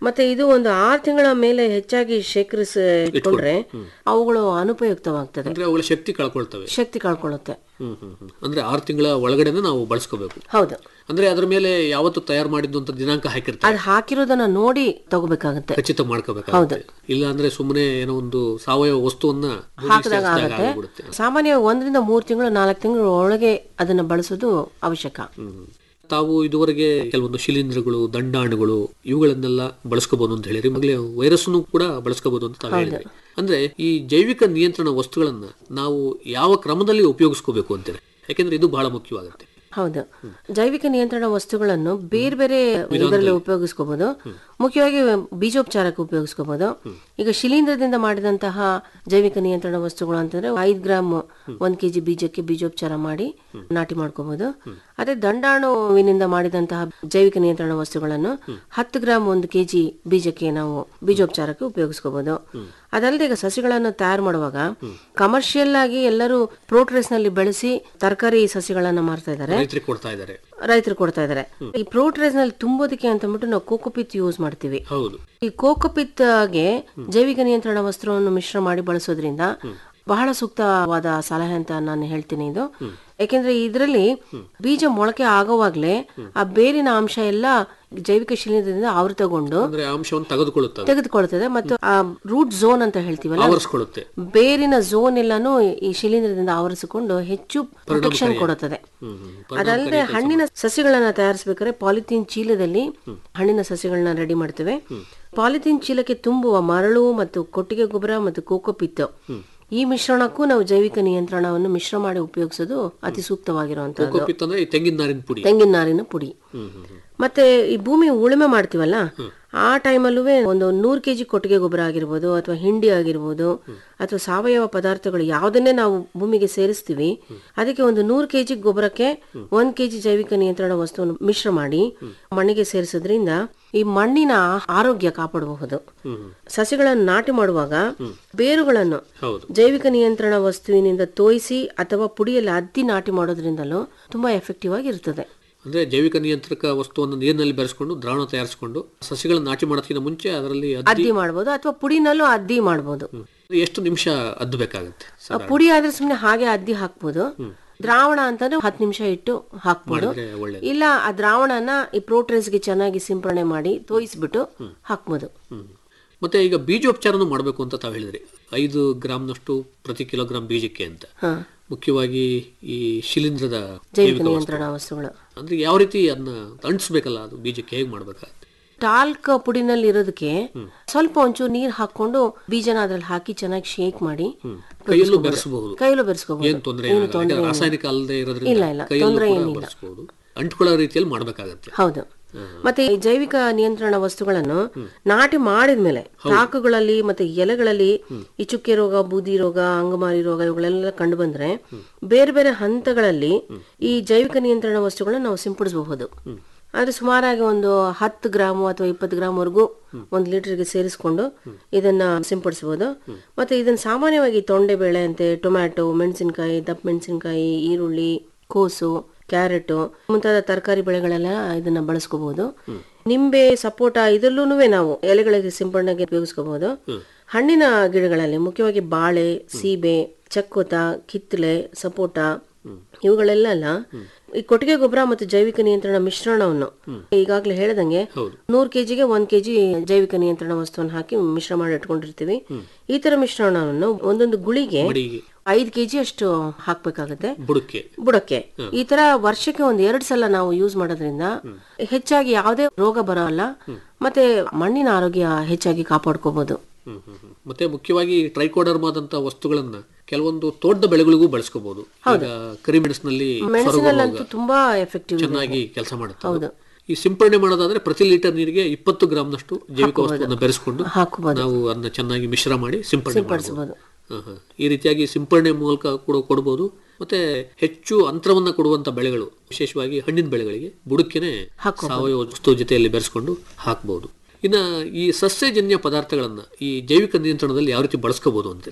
L: ಮತ್ತೆ ಇದು ಒಂದು ಆರು ತಿಂಗಳ ಮೇಲೆ ಹೆಚ್ಚಾಗಿ ಶೇಖರಿಸಿ ಇಟ್ಕೊಂಡ್ರೆ ಅವುಗಳು ಅನುಪಯುಕ್ತವಾಗ್ತದೆ
M: ಅಂದ್ರೆ ಅವುಗಳ ಶಕ್ತಿ ಕಳ್ಕೊಳ್ತವೆ
L: ಶಕ್ತಿ ಕಳ್ಕೊಳ್ಳುತ್ತೆ
M: ಹ್ಮ್ ಹ್ಮ್ ಹ್ಮ್. ಅಂದ್ರೆ ಆರು ತಿಂಗಳ ಒಳಗಡೆನೆ ನಾವು ಬಳಸ್ಕೋಬೇಕು
L: ಹೌದು
M: ಅಂದ್ರೆ ಅದ್ರ ಮೇಲೆ ಯಾವತ್ತು ತಯಾರು ಮಾಡಿದ್ದು ಅಂತ ದಿನಾಂಕ ಹಾಕಿರ್ತಾರೆ
L: ಅದು ಹಾಕಿರೋದನ್ನ ನೋಡಿ ತಗೋಬೇಕಾಗತ್ತೆ
M: ಖಚಿತ ಮಾಡ್ಕೋಬೇಕಾಗುತ್ತೆ ಇಲ್ಲ ಅಂದ್ರೆ ಸುಮ್ಮನೆ ಏನೋ ಒಂದು ಸಾವಯವ ವಸ್ತುವನ್ನ ಭೂಮಿಗೆ
L: ಹಾಕಿದಾಗ
M: ಸೇರ್ಸ್ದಾಗ
L: ಆಗತ್ತೆ
M: ಆಗ್ಬಿಡುತ್ತೆ.
L: ಸಾಮಾನ್ಯವಾಗಿ ಒಂದರಿಂದ ಮೂರು ತಿಂಗಳು ನಾಲ್ಕು ತಿಂಗಳ ಒಳಗೆ ಅದನ್ನ ಬಳಸೋದು ಅವಶ್ಯಕ
M: ತಾವು ಇದುವರೆಗೆ ಕೆಲವೊಂದು ಶಿಲೀಂಧ್ರಗಳು ದಂಡಾಣುಗಳು ಇವುಗಳನ್ನೆಲ್ಲ ಬಳಸ್ಕೋಬಹುದು ಅಂತ ಹೇಳಿರಿ ಮಗಳೇ ವೈರಸ್ ಕೂಡ ಬಳಸ್ಕೋಬಹುದು ಅಂತ ತಾವು ಹೇಳಿದ್ರಿ ಅಂದ್ರೆ ಈ ಜೈವಿಕ ನಿಯಂತ್ರಣ ವಸ್ತುಗಳನ್ನ ನಾವು ಯಾವ ಕ್ರಮದಲ್ಲಿ ಉಪಯೋಗಿಸ್ಕೋಬೇಕು ಅಂತೇಳಿ ಯಾಕೆಂದ್ರೆ ಇದು ಬಹಳ ಮುಖ್ಯವಾಗುತ್ತೆ
L: ಹೌದು ಜೈವಿಕ ನಿಯಂತ್ರಣ ವಸ್ತುಗಳನ್ನು ಬೇರೆ ಬೇರೆ ಇದರಲ್ಲಿ ಉಪಯೋಗಿಸ್ಕೋಬಹುದು ಮುಖ್ಯವಾಗಿ ಬೀಜೋಪಚಾರಕ್ಕೆ ಉಪಯೋಗಿಸ್ಕೋಬಹುದು ಈಗ ಶಿಲೀಂಧ್ರದಿಂದ ಮಾಡಿದಂತಹ ಜೈವಿಕ ನಿಯಂತ್ರಣ ವಸ್ತುಗಳು ಅಂತಂದ್ರೆ ಐದ್ ಗ್ರಾಮ್ ಒಂದ್ ಕೆಜಿ ಬೀಜಕ್ಕೆ ಬೀಜೋಪಚಾರ ಮಾಡಿ ನಾಟಿ ಮಾಡ್ಕೋಬಹುದು ಅದೇ ದಂಡಾಣುವಿನಿಂದ ಮಾಡಿದಂತಹ ಜೈವಿಕ ನಿಯಂತ್ರಣ ವಸ್ತುಗಳನ್ನು ಹತ್ತು ಗ್ರಾಮ್ ಒಂದು ಕೆಜಿ ಬೀಜಕ್ಕೆ ನಾವು ಬೀಜೋಪಚಾರಕ್ಕೆ ಉಪಯೋಗಿಸ್ಕೋಬಹುದು ಅದಲ್ಲದೆ ಈಗ ಸಸಿಗಳನ್ನು ತಯಾರು ಮಾಡುವಾಗ ಕಮರ್ಷಿಯಲ್ ಆಗಿ ಎಲ್ಲರೂ ಪ್ರೋಟ್ರೇಸ್ ನಲ್ಲಿ ಬೆಳೆಸಿ ತರಕಾರಿ ಸಸಿಗಳನ್ನ ಮಾರ್ತಾ ಇದ್ದಾರೆ
M: ರೈತರಿಗೆ ಕೊಡ್ತಾ ಇದ್ದಾರೆ
L: ರೈತರು ಕೊಡ್ತಾ ಇದ್ದಾರೆ ಈ ಪ್ರೋಟ್ರೇಸ್ ನಲ್ಲಿ ತುಂಬೋದಕ್ಕೆ ಅಂತ ಅಂದ್ಬಿಟ್ಟು ನಾವು ಕೋಕೋಪಿತ್ ಯೂಸ್ ಮಾಡ್ತೀವಿ
M: ಹೌದು
L: ಈ ಕೋಕೋಪಿತ್ಗೆ ಜೈವಿಕ ನಿಯಂತ್ರಣ ವಸ್ತ್ರವನ್ನು ಮಿಶ್ರ ಮಾಡಿ ಬಳಸೋದ್ರಿಂದ ಬಹಳ ಸೂಕ್ತವಾದ ಸಲಹೆ ಅಂತ ನಾನು ಹೇಳ್ತೀನಿ ಇದು ಯಾಕೆಂದ್ರೆ ಇದರಲ್ಲಿ ಬೀಜ ಮೊಳಕೆ ಆಗೋವಾಗ್ಲೇ ಆ ಬೇರಿನ ಅಂಶ ಎಲ್ಲ ಜೈವಿಕ ಶಿಲೀಂಧ್ರದಿಂದ ಆವೃತಗೊಂಡು
M: ಅಂದ್ರೆ ಅಂಶವನ್ನು ತೆಗೆದುಕೊಳ್ಳುತ್ತದೆ
L: ತೆಗೆದುಕೊಳ್ತದೆ ಮತ್ತು ಆ ರೂಟ್ ಝೋನ್ ಅಂತ ಹೇಳ್ತೀವಲ್ಲ
M: ಆವರಿಸ್ಕೊಳ್ಳುತ್ತೆ
L: ಬೇರಿನ ಝೋನ್ ಎಲ್ಲಾನು ಈ ಶಿಲೀಂಧ್ರದಿಂದ ಆವರಿಸಿಕೊಂಡು ಹೆಚ್ಚು ಪ್ರೊಟೆಕ್ಷನ್ ಕೊಡುತ್ತದೆ ಅದಲ್ಲದೆ ಹಣ್ಣಿನ ಸಸಿಗಳನ್ನ ತಯಾರಿಸಬೇಕಾದ್ರೆ ಪಾಲಿಥೀನ್ ಚೀಲದಲ್ಲಿ ಹಣ್ಣಿನ ಸಸಿಗಳನ್ನ ರೆಡಿ ಮಾಡ್ತೇವೆ ಪಾಲಿಥೀನ್ ಚೀಲಕ್ಕೆ ತುಂಬುವ ಮರಳು ಮತ್ತು ಕೊಟ್ಟಿಗೆ ಗೊಬ್ಬರ ಮತ್ತು ಕೋಕೋಪಿತ್ ಈ ಮಿಶ್ರಣಕ್ಕೂ ನಾವು ಜೈವಿಕ ನಿಯಂತ್ರಣವನ್ನು ಮಿಶ್ರ ಮಾಡಿ ಉಪಯೋಗಿಸೋದು ಅತಿ ಸೂಕ್ತವಾಗಿರುವಂತದ್ದು
M: ಕೋಕೋಪಿತ್ ಅಂದ್ರೆ ಈ ತೆಂಗಿನ ನಾರಿನ ಪುಡಿ
L: ತೆಂಗಿನ ನಾರಿನ ಪುಡಿ
M: ಹ್ಮ್ ಹ್ಮ್ ಹ್ಮ್.
L: ಮತ್ತೆ ಈ ಭೂಮಿ ಉಳುಮೆ ಮಾಡ್ತೀವಲ್ಲ ಆ ಟೈಮಲ್ಲೂ ಒಂದು ನೂರು ಕೆಜಿ ಕೊಟ್ಟಿಗೆ ಗೊಬ್ಬರ ಆಗಿರ್ಬೋದು ಅಥವಾ ಹಿಂಡಿ ಆಗಿರ್ಬೋದು ಅಥವಾ ಸಾವಯವ ಪದಾರ್ಥಗಳು ಯಾವುದನ್ನೇ ನಾವು ಭೂಮಿಗೆ ಸೇರಿಸ್ತೀವಿ ಅದಕ್ಕೆ ಒಂದು ನೂರು ಕೆಜಿ ಗೊಬ್ಬರಕ್ಕೆ ಒಂದ್ ಕೆಜಿ ಜೈವಿಕ ನಿಯಂತ್ರಣ ವಸ್ತುವನ್ನು ಮಿಶ್ರ ಮಾಡಿ ಮಣ್ಣಿಗೆ ಸೇರಿಸೋದ್ರಿಂದ ಈ ಮಣ್ಣಿನ ಆರೋಗ್ಯ ಕಾಪಾಡಬಹುದು ಸಸಿಗಳನ್ನು ನಾಟಿ ಮಾಡುವಾಗ ಬೇರುಗಳನ್ನು
M: ಹೌದು
L: ಜೈವಿಕ ನಿಯಂತ್ರಣ ವಸ್ತುವಿನಿಂದ ತೋಯಿಸಿ ಅಥವಾ ಪುಡಿಯಲ್ಲಿ ಅದ್ದಿ ನಾಟಿ ಮಾಡೋದ್ರಿಂದಲೂ ತುಂಬಾ ಎಫೆಕ್ಟಿವ್ ಆಗಿರ್ತದೆ
M: ಅಂದ್ರೆ ಜೈವಿಕ ನಿಯಂತ್ರಕ ವಸ್ತುವನ್ನು ನೀರಿನಲ್ಲಿ ಬೆರೆಸ್ಕೊಂಡು ದ್ರಾವಣ ತಯಾರಿಸಿಕೊಂಡು ಸಸಿಗಳನ್ನ ನಾಟಿ ಮಾಡೋದಕ್ಕಿಂತ ಮುಂಚೆ ಅದರಲ್ಲಿ ಅದ್ದಿ
L: ಅದ್ದಿ ಮಾಡ್ಬೋದು ಅಥವಾ ಪುಡಿನಲ್ಲೂ ಅದ್ದಿ ಮಾಡ್ಬೋದು
M: ಎಷ್ಟು ನಿಮಿಷ ಅದ್ದಬೇಕಾಗುತ್ತೆ
L: ಆ ಪುಡಿ ಆದ್ರೆ ಸುಮ್ನೆ ಹಾಗೆ ಅದ್ದಿ ಹಾಕ್ಬೋದು ದ್ರಾವಣ ಅಂತಂದ್ರೆ ಹತ್ತು ನಿಮಿಷ ಇಟ್ಟು ಹಾಕ್ಬೋದು
M: ಮಾಡಿದ್ರೆ ಒಳ್ಳೇದು.
L: ಇಲ್ಲ ಆ ದ್ರಾವಣನ ಈ ಪ್ರೋಟ್ರೇಸ್ಗೆ ಚೆನ್ನಾಗಿ ಸಿಂಪರಣೆ ಮಾಡಿ ತೋಯಿಸ್ಬಿಟ್ಟು ಹಾಕ್ಬೋದು
M: ಹ್ಮ್. ಮತ್ತೆ ಈಗ ಬೀಜೋಪಚಾರನು ಮಾಡಬೇಕು ಅಂತ ತಾವು ಹೇಳಿದ್ರಿ ಐದು ಗ್ರಾಮ್ನಷ್ಟು ಪ್ರತಿ ಕಿಲೋಗ್ರಾಂ ಬೀಜಕ್ಕೆ ಅಂತ
L: ಹಾ.
M: ಮುಖ್ಯವಾಗಿ ಈ ಶಿಲೀಂಧ್ರದ
L: ಜೈವಿಕ
M: ಜೈವಿಕ ವಸ್ತು.
L: ನಿಯಂತ್ರಣ ವಸ್ತುಗಳು
M: ಅಂದ್ರೆ ಯಾವ ರೀತಿ ಅದನ್ನ ಅಂಟಿಸ್ಬೇಕಲ್ಲ ಅದು ಬೀಜಕ್ಕೆ ಹೇಗೆ ಮಾಡ್ಬೇಕಾಗುತ್ತೆ
L: ಟಾಲ್ಕ್ ಪುಡಿನಲ್ಲಿ ಇರೋದಕ್ಕೆ ಸ್ವಲ್ಪ ಒಂಚೂರು ನೀರ್ ಹಾಕೊಂಡು ಬೀಜನ ಅದ್ರಲ್ಲಿ ಹಾಕಿ ಚೆನ್ನಾಗಿ ಶೇಕ್ ಮಾಡಿ
M: ಕೈಯಲ್ಲೂ ಬೆರೆಸಬಹುದು
L: ಕೈಯಲ್ಲೂ ಬೆರೆಸ್ಕೋಬಹುದು
M: ಏನ್ ತೊಂದರೆ
L: ಏನು
M: ಆಗಲ್ಲ.
L: ತೊಂದ್ರೆ
M: ಯಾಕಂದ್ರೆ
L: ಏನಿಲ್ಲ.
M: ರಾಸಾಯನಿಕ ಅಲ್ಲದೆ
L: ಇಲ್ಲ,
M: ಇರೋದ್ರಿಂದ
L: ಇಲ್ಲ,
M: ಕೈಯಲ್ಲೂ
L: ತೊಂದ್ರೆ
M: ಕೂಡ
L: ಏನಿಲ್ಲ.
M: ಬೆರೆಸಬಹುದು ಅಂಟ್ಕೊಳ್ಳೋ ರೀತಿಯಲ್ಲಿ ಮಾಡ್ಬೇಕಾಗತ್ತೆ
L: ಹೌದು ಮತ್ತೆ ಈ ಜೈವಿಕ ನಿಯಂತ್ರಣ ವಸ್ತುಗಳನ್ನು ನಾಟಿ ಮಾಡಿದ್ಮೇಲೆ ತಾಕುಗಳಲ್ಲಿ ಮತ್ತೆ ಎಲೆಗಳಲ್ಲಿ ಈ ಚುಕ್ಕೆ ರೋಗ ಬೂದಿ ರೋಗ ಅಂಗಮಾರಿ ರೋಗ ಇವುಗಳೆಲ್ಲ ಕಂಡು ಬಂದ್ರೆ ಬೇರೆ ಬೇರೆ ಹಂತಗಳಲ್ಲಿ ಈ ಜೈವಿಕ ನಿಯಂತ್ರಣ ವಸ್ತುಗಳನ್ನ ನಾವು ಸಿಂಪಡಿಸಬಹುದು ಆದ್ರೆ ಸುಮಾರಾಗಿ ಒಂದು ಹತ್ತು ಗ್ರಾಮ್ ಅಥವಾ ಇಪ್ಪತ್ತು ಗ್ರಾಮ್ ವರೆಗೂ ಒಂದು ಲೀಟರ್ಗೆ ಸೇರಿಸ್ಕೊಂಡು ಇದನ್ನ ಸಿಂಪಡಿಸಬಹುದು ಮತ್ತೆ ಇದನ್ನ ಸಾಮಾನ್ಯವಾಗಿ ತೊಂಡೆ ಬೇಳೆ ಅಂತೆ ಟೊಮ್ಯಾಟೊ ಮೆಣಸಿನಕಾಯಿ ದಪ್ಪ ಮೆಣಸಿನಕಾಯಿ ಈರುಳ್ಳಿ ಕೋಸು ಕ್ಯಾರೆಟ್ ಮುಂತಾದ ತರಕಾರಿ ಬೆಳೆಗಳೆಲ್ಲ ಇದನ್ನ ಬಳಸ್ಕೋಬಹುದು ನಿಂಬೆ ಸಪೋಟ ಇದರಲ್ಲೂ ನಾವು ಎಲೆಗಳಿಗೆ ಸಿಂಪಡಣೆಗೆ ಉಪಯೋಗಿಸ್ಕೋಬಹುದು ಹಣ್ಣಿನ ಗಿಡಗಳಲ್ಲಿ ಮುಖ್ಯವಾಗಿ ಬಾಳೆ ಸೀಬೆ ಚಕ್ಕೋತ ಕಿತ್ತಳೆ ಸಪೋಟ ಇವುಗಳೆಲ್ಲ ಈ ಕೊಟ್ಟಿಗೆ ಗೊಬ್ಬರ ಮತ್ತು ಜೈವಿಕ ನಿಯಂತ್ರಣ ಮಿಶ್ರಣವನ್ನು ಈಗಾಗಲೇ ಹೇಳ್ದಂಗೆ ನೂರ್ ಕೆಜಿಗೆ ಒಂದ್ ಕೆಜಿ ಜೈವಿಕ ನಿಯಂತ್ರಣ ವಸ್ತುವನ್ನು ಹಾಕಿ ಮಿಶ್ರ ಮಾಡಿ ಇಟ್ಕೊಂಡಿರ್ತೀವಿ ಈ ತರ ಮಿಶ್ರಣವನ್ನು ಒಂದೊಂದು ಗುಳಿಗೆ
M: ಮಡಿಗೆ.
L: ಐದ್ ಕೆಜಿ ಅಷ್ಟು ಹಾಕ್ಬೇಕಾಗತ್ತೆ
M: ಬುಡಕ್ಕೆ
L: ಬುಡಕ್ಕೆ ಈ ತರ ವರ್ಷಕ್ಕೆ ಒಂದ್ ಎರಡ್ ಸಲ ನಾವು ಯೂಸ್ ಮಾಡೋದ್ರಿಂದ ಹೆಚ್ಚಾಗಿ ಯಾವುದೇ ರೋಗ ಬರೋಲ್ಲ ಮತ್ತೆ ಮಣ್ಣಿನ ಆರೋಗ್ಯ ಹೆಚ್ಚಾಗಿ ಕಾಪಾಡ್ಕೋಬಹುದು
M: ಹ್ಮ್, ಹ್ಮ್, ಹ್ಮ್. ಮತ್ತೆ ಮುಖ್ಯವಾಗಿ ಟ್ರೈಕೋಡರ್ಮಾದಂತ ವಸ್ತುಗಳನ್ನ ಕೆಲವೊಂದು ತೋಟದ ಬೆಳೆಗಳಿಗೂ ಬಳಸ್ಕೋಬಹುದು ಈಗ ಕರಿಮೆಣಸಿನಲ್ಲಿ
L: ಮೆಣಸಿನಲ್ಲಂತೂ ತುಂಬಾ ಎಫೆಕ್ಟಿವ್
M: ಚೆನ್ನಾಗಿ ಕೆಲಸ ಮಾಡುತ್ತೆ
L: ಹೌದು.
M: ಅದು. ಈ ಸಿಂಪಡಣೆ ಮಾಡೋದಾದ್ರೆ ಪ್ರತಿ ಲೀಟರ್ ನೀರಿಗೆ ಇಪ್ಪತ್ತು ಗ್ರಾಮ್ನಷ್ಟು ಜೈವಿಕ ವಸ್ತುವನ್ನು ಬೆರೆಸ್ಕೊಂಡು
L: ಹಾಕಬಹುದು
M: ನಾವು ಅದನ್ನ ಚೆನ್ನಾಗಿ ಮಿಶ್ರ ಮಾಡಿ ಸಿಂಪಡಣೆ
L: ಸಿಂಪಡಿಸಬಹುದು
M: ಮಾಡ್ಬೋದು. ಹ, ಹ. ಈ ರೀತಿಯಾಗಿ ಸಿಂಪಡಣೆ ಮೂಲಕ ಕೂಡ ಕೊಡಬಹುದು ಮತ್ತೆ ಹೆಚ್ಚು ಅಂತರವನ್ನ ಕೊಡುವಂತ ಬೆಳೆಗಳು ವಿಶೇಷವಾಗಿ ಹಣ್ಣಿನ ಬೆಳೆಗಳಿಗೆ ಬುಡಕ್ಕೆನೆ ಸಾವಯವ ವಸ್ತು ಜೊತೆಯಲ್ಲಿ ಬೆರೆಸ್ಕೊಂಡು ಹಾಕಬಹುದು ಇನ್ನ ಈ ಸಸ್ಯಜನ್ಯ ಪದಾರ್ಥಗಳನ್ನ ಈ ಜೈವಿಕ ನಿಯಂತ್ರಣದಲ್ಲಿ ಯಾವ ರೀತಿ ಬಳಸ್ಕೋಬಹುದು ಅಂತೀರಿ